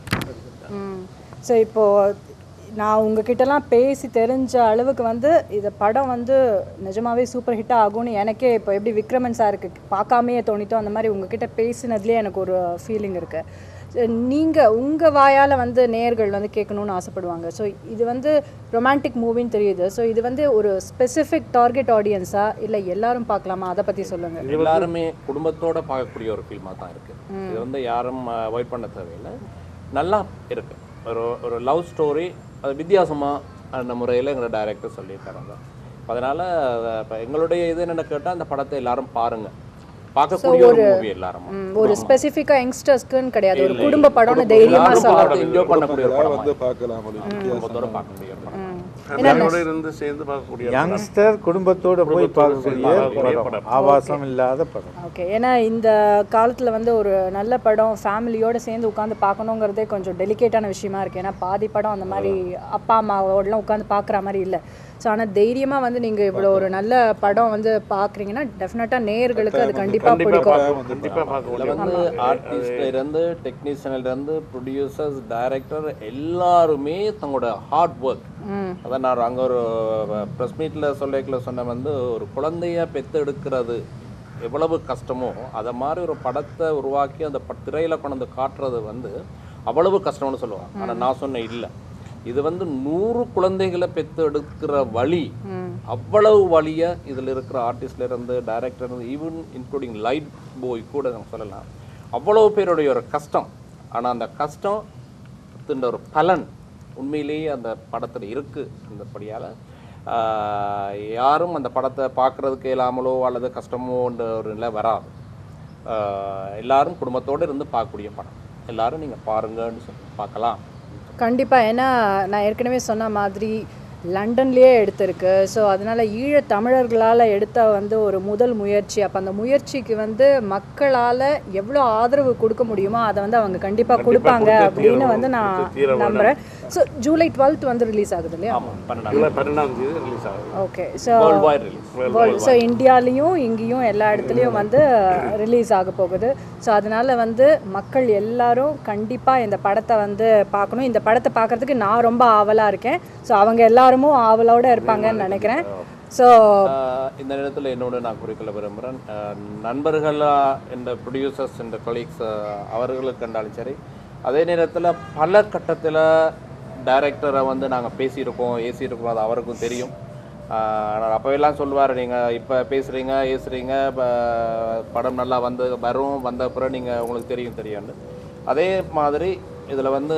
ம் ஸோ இப்போது நான் உங்ககிட்டலாம் பேசி தெரிஞ்ச அளவுக்கு வந்து இந்த படம் வந்து நிஜமாவே சூப்பர் ஹிட்டாக ஆகும்னு எனக்கே இப்போ எப்படி விக்ரமன் சாருக்கு பார்க்காமையே தோணித்தோ அந்த மாதிரி உங்ககிட்ட பேசினதுலேயே எனக்கு ஒரு ஃபீலிங் இருக்குது நீங்கள் உங்கள் வாயால் வந்து நேயர்கள் வந்து கேட்கணும்னு ஆசைப்படுவாங்க ஸோ இது வந்து ரொமான்டிக் மூவின்னு தெரியுது ஸோ இது வந்து ஒரு ஸ்பெசிஃபிக் டார்கெட் ஆடியன்ஸா இல்லை எல்லாரும் பார்க்கலாமா அதை பற்றி சொல்லுங்கள் எல்லாருமே குடும்பத்தோட பார்க்கக்கூடிய ஒரு ஃபில்மாக தான் இருக்கு ம். இது வந்து யாரும் அவாய்ட் பண்ண தேவையில்லை நல்லா இருக்கு ஒரு ஒரு லவ் ஸ்டோரி அது வித்தியாசமாக அந்த முறையில் எங்களோட டைரக்டர் சொல்லியிருக்காங்க அதனால இப்போ எங்களுடைய இது என்னென்ன கேட்டால் அந்த படத்தை எல்லாரும் பாருங்க பார்க்கக்கூடிய ஒரு ஒரு- மூவி எல்லாரும் ம், ஒரு ஸ்பெசிஃபிக்காக யங்ஸ்டர்ஸ்க்குன்னு கிடையாது ஒரு இல்லை, குடும்ப படம்னு குடும்ப- தைரியமாக எல்லாரும் சொல்லலாம் பார்த்து enjoy பண்ணக்கூடிய ஒரு படம் வந்து பார்க்கலாம் ஒரு குடும்பத்தோட பார்க்கக்கூடிய ஒரு படம் ஃபேமிலியோட இருந்து சேர்ந்து பார்க்கக்கூடிய யங்ஸ்டர் குடும்பத்தோட போய் பார்க்கக்கூடிய பார்க்கக்கூடிய படம் படம். ஆபாசம் இல்லாத படம் ஓகே ஏன்னா இந்த காலத்தில் வந்து ஒரு நல்ல படம் ஃபேமிலியோடு சேர்ந்து உட்காந்து பார்க்கணுங்கிறதே கொஞ்சம் டெலிகேட்டான விஷயமா இருக்குது ஏன்னா பாதி படம் அந்த மாதிரி அப்பா அம்மாவோடலாம் உட்காந்து பார்க்குற மாதிரி இல்லை ஸோ ஆனால் தைரியமாக வந்து நீங்கள் இவ்வளோ ஒரு நல்ல படம் வந்து பார்க்குறீங்கன்னா டெஃபினட்டாக நேயர்களுக்கு அது கண்டிப்பாக பிடிக்கும் கண்டிப்பா பார்க்க இதுல வந்து ஆர்டிஸ்ட்ல இருந்து டெக்னீஷியன்ல இருந்து ப்ரொடியூசர்ஸ் டைரக்டர் எல்லாருமே தங்களோட ஹார்ட் ஒர்க் ம். அதான் நான் அங்கே ஒரு ப்ரெஸ் மீட்டில் சொல்லிக்கல சொன்ன வந்து ஒரு குழந்தைய பெத்தெடுக்கிறது எவ்வளவு கஷ்டமோ அதை மாதிரி ஒரு படத்தை உருவாக்கி அந்த ப- திரையில கொண்டு வந்து காட்டுறது வந்து அவ்வளவு கஷ்டம்னு சொல்லுவாங்க ஆனால் நான் சொன்னேன் இல்லை இது வந்து நூறு குழந்தைகளை பெத்து எடுக்கிற வழி ம். அவ்வளவு வழியை இதில் இருக்கிற ஆர்டிஸ்ட்ல இருந்து டைரக்டர் இருந்து ஈவன் இன்க்ளூடிங் லைட் போய் கூட நம்ம சொல்லலாம் அவ்வளவு பேருடைய ஒரு கஷ்டம் ஆனால் அந்த கஷ்டம் த்தின் ஒரு பலன் உண்மையிலேயே அந்த படத்தில் இருக்கு அந்தபடியால் யாரும் அந்த படத்தை பார்க்கறதுக்கு இல்லாமலோ அல்லது கஷ்டமோன்ற ஒரு நிலை வராது ஆஹ் எல்லாரும் குடும்பத்தோடு இருந்து பார்க்கக்கூடிய படம் எல்லாரும் நீங்கள் பாருங்கன்னு சொல்லி பார்க்கலாம் கண்டிப்பாக ஏன்னா நான் ஏற்கனவே சொன்ன மாதிரி லண்டன்லேயே எடுத்திருக்கு ஸோ அதனால் ஈழத் தமிழர்களால் எடுத்த வந்து ஒரு முதல் முயற்சி அப்போ அந்த முயற்சிக்கு வந்து மக்களால் எவ்வளோ ஆதரவு கொடுக்க முடியுமோ அதை வந்து அவங்க கண்டிப்பாக கொடுப்பாங்க கொடுத்தே அப்படின்னு தீரணும். வந்து நான் கொடுத்தே தீர வேணும். நம்புகிறேன் ஸோ ஜூலை டுவெல்த் வந்து ரிலீஸ் ஆகுது இல்லையா ஜூலை பன்னெண்டாம் தேதி ரிலீஸ் ஆகுது okay so Worldwide release. World so இந்தியாலேயும் இங்கேயும் எல்லா இடத்துலையும் வந்து ரிலீஸ் ஆக போகுது ஸோ அதனால வந்து மக்கள் எல்லாரும் கண்டிப்பாக இந்த படத்தை வந்து பார்க்கணும் இந்த படத்தை பார்க்கறதுக்கு நான் ரொம்ப ஆவலாக இருக்கேன் ஸோ அவங்க எல்லாருமும் ஆவலோட இருப்பாங்கன்னு நினைக்கிறேன் ஸோ ஆஹ் இந்த நேரத்தில் என்னோட நான் குறிக்கொள்ள விரும்புகிறேன் நண்பர்களா இந்த ப்ரொடியூசர்ஸ் இந்த கொலீக்ஸ் அவர்களுக்கு கண்டாலும் சரி அதே நேரத்தில் பல கட்டத்தில் டைரக்டரை வந்து நாங்கள் பேசியிருக்கோம் ஏசியிருக்கோம் அது அவருக்கும் தெரியும் ஆனால் அப்போவெல்லாம் சொல்லுவார் நீங்கள் இப்போ பேசுகிறீங்க ஏசுகிறீங்க படம் நல்லா வந்து வரும் வந்த அப்புறம் நீங்கள் உங்களுக்கு தெரியும் தெரியும்னு அதே மாதிரி இதில் வந்து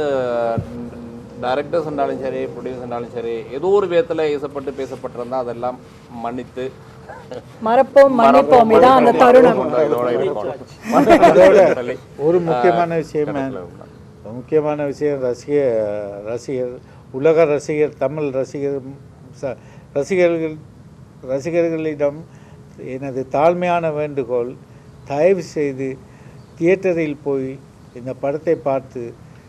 டைரக்டர்ஸ் இருந்தாலும் சரி ப்ரொடியூசர் இருந்தாலும் சரி ஏதோ ஒரு விதத்தில் ஏசப்பட்டு பேசப்பட்டிருந்தால் அதெல்லாம் மன்னித்து மறப்போம் மன்னிப்போம் இதான் அந்த தருணம் இதோட இருக்கணும். அதோட ஒரு முக்கியமான விஷயம் முக்கியமான விஷயம் ரசிக ரசிகர் உலக ரசிகர் தமிழ் ரசிகர் ச- ரசிகர்கள் ரசிகர்களிடம் எனது தாழ்மையான வேண்டுகோள் தயவு செய்து தியேட்டரில் போய் இந்த படத்தை பார்த்து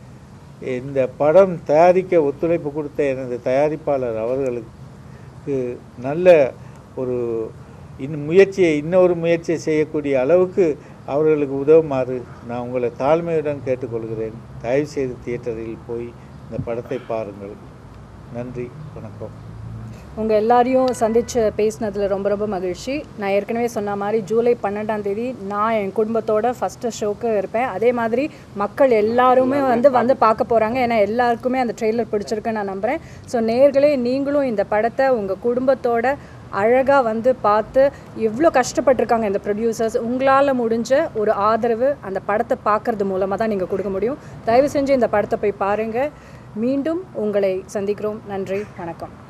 இந்த படம் தயாரிக்க ஒத்துழைப்பு கொடுத்த எனது தயாரிப்பாளர் அவர்களுக்கு நல்ல ஒரு இன் முயற்சியை இன்னொரு முயற்சியை செய்யக்கூடிய அளவுக்கு அவர்களுக்கு உதவுமாறு நான் உங்களை தாழ்மையுடன் கேட்டுக்கொள்கிறேன் தயவுசெய்து தியேட்டரில் போய் இந்த படத்தை பாருங்கள் நன்றி வணக்கம் உங்கள் எல்லாரையும் சந்தித்து பேசினதில் ரொம்ப ரொம்ப மகிழ்ச்சி நான் ஏற்கனவே சொன்ன மாதிரி ஜூலை பன்னெண்டாம் தேதி நான் என் குடும்பத்தோட ஃபஸ்ட்டு ஷோக்கு இருப்பேன் அதே மாதிரி மக்கள் எல்லாருமே வந்து வந்து பார்க்க போகிறாங்க ஏன்னா எல்லாருக்குமே அந்த ட்ரெய்லர் பிடிச்சிருக்குன்னு நான் நம்புகிறேன் ஸோ நேர்களே நீங்களும் இந்த படத்தை உங்கள் குடும்பத்தோட அழகாக வந்து பார்த்து எவ்வளோ கஷ்டப்பட்டிருக்காங்க இந்த ப்ரொடியூசர்ஸ் உங்களால் முடிஞ்ச ஒரு ஆதரவு அந்த படத்தை பார்க்கறது மூலமாக தான் நீங்கள் கொடுக்க முடியும் தயவு செஞ்சு இந்த படத்தை போய் பாருங்கள் மீண்டும் உங்களை சந்திக்கிறோம் நன்றி வணக்கம்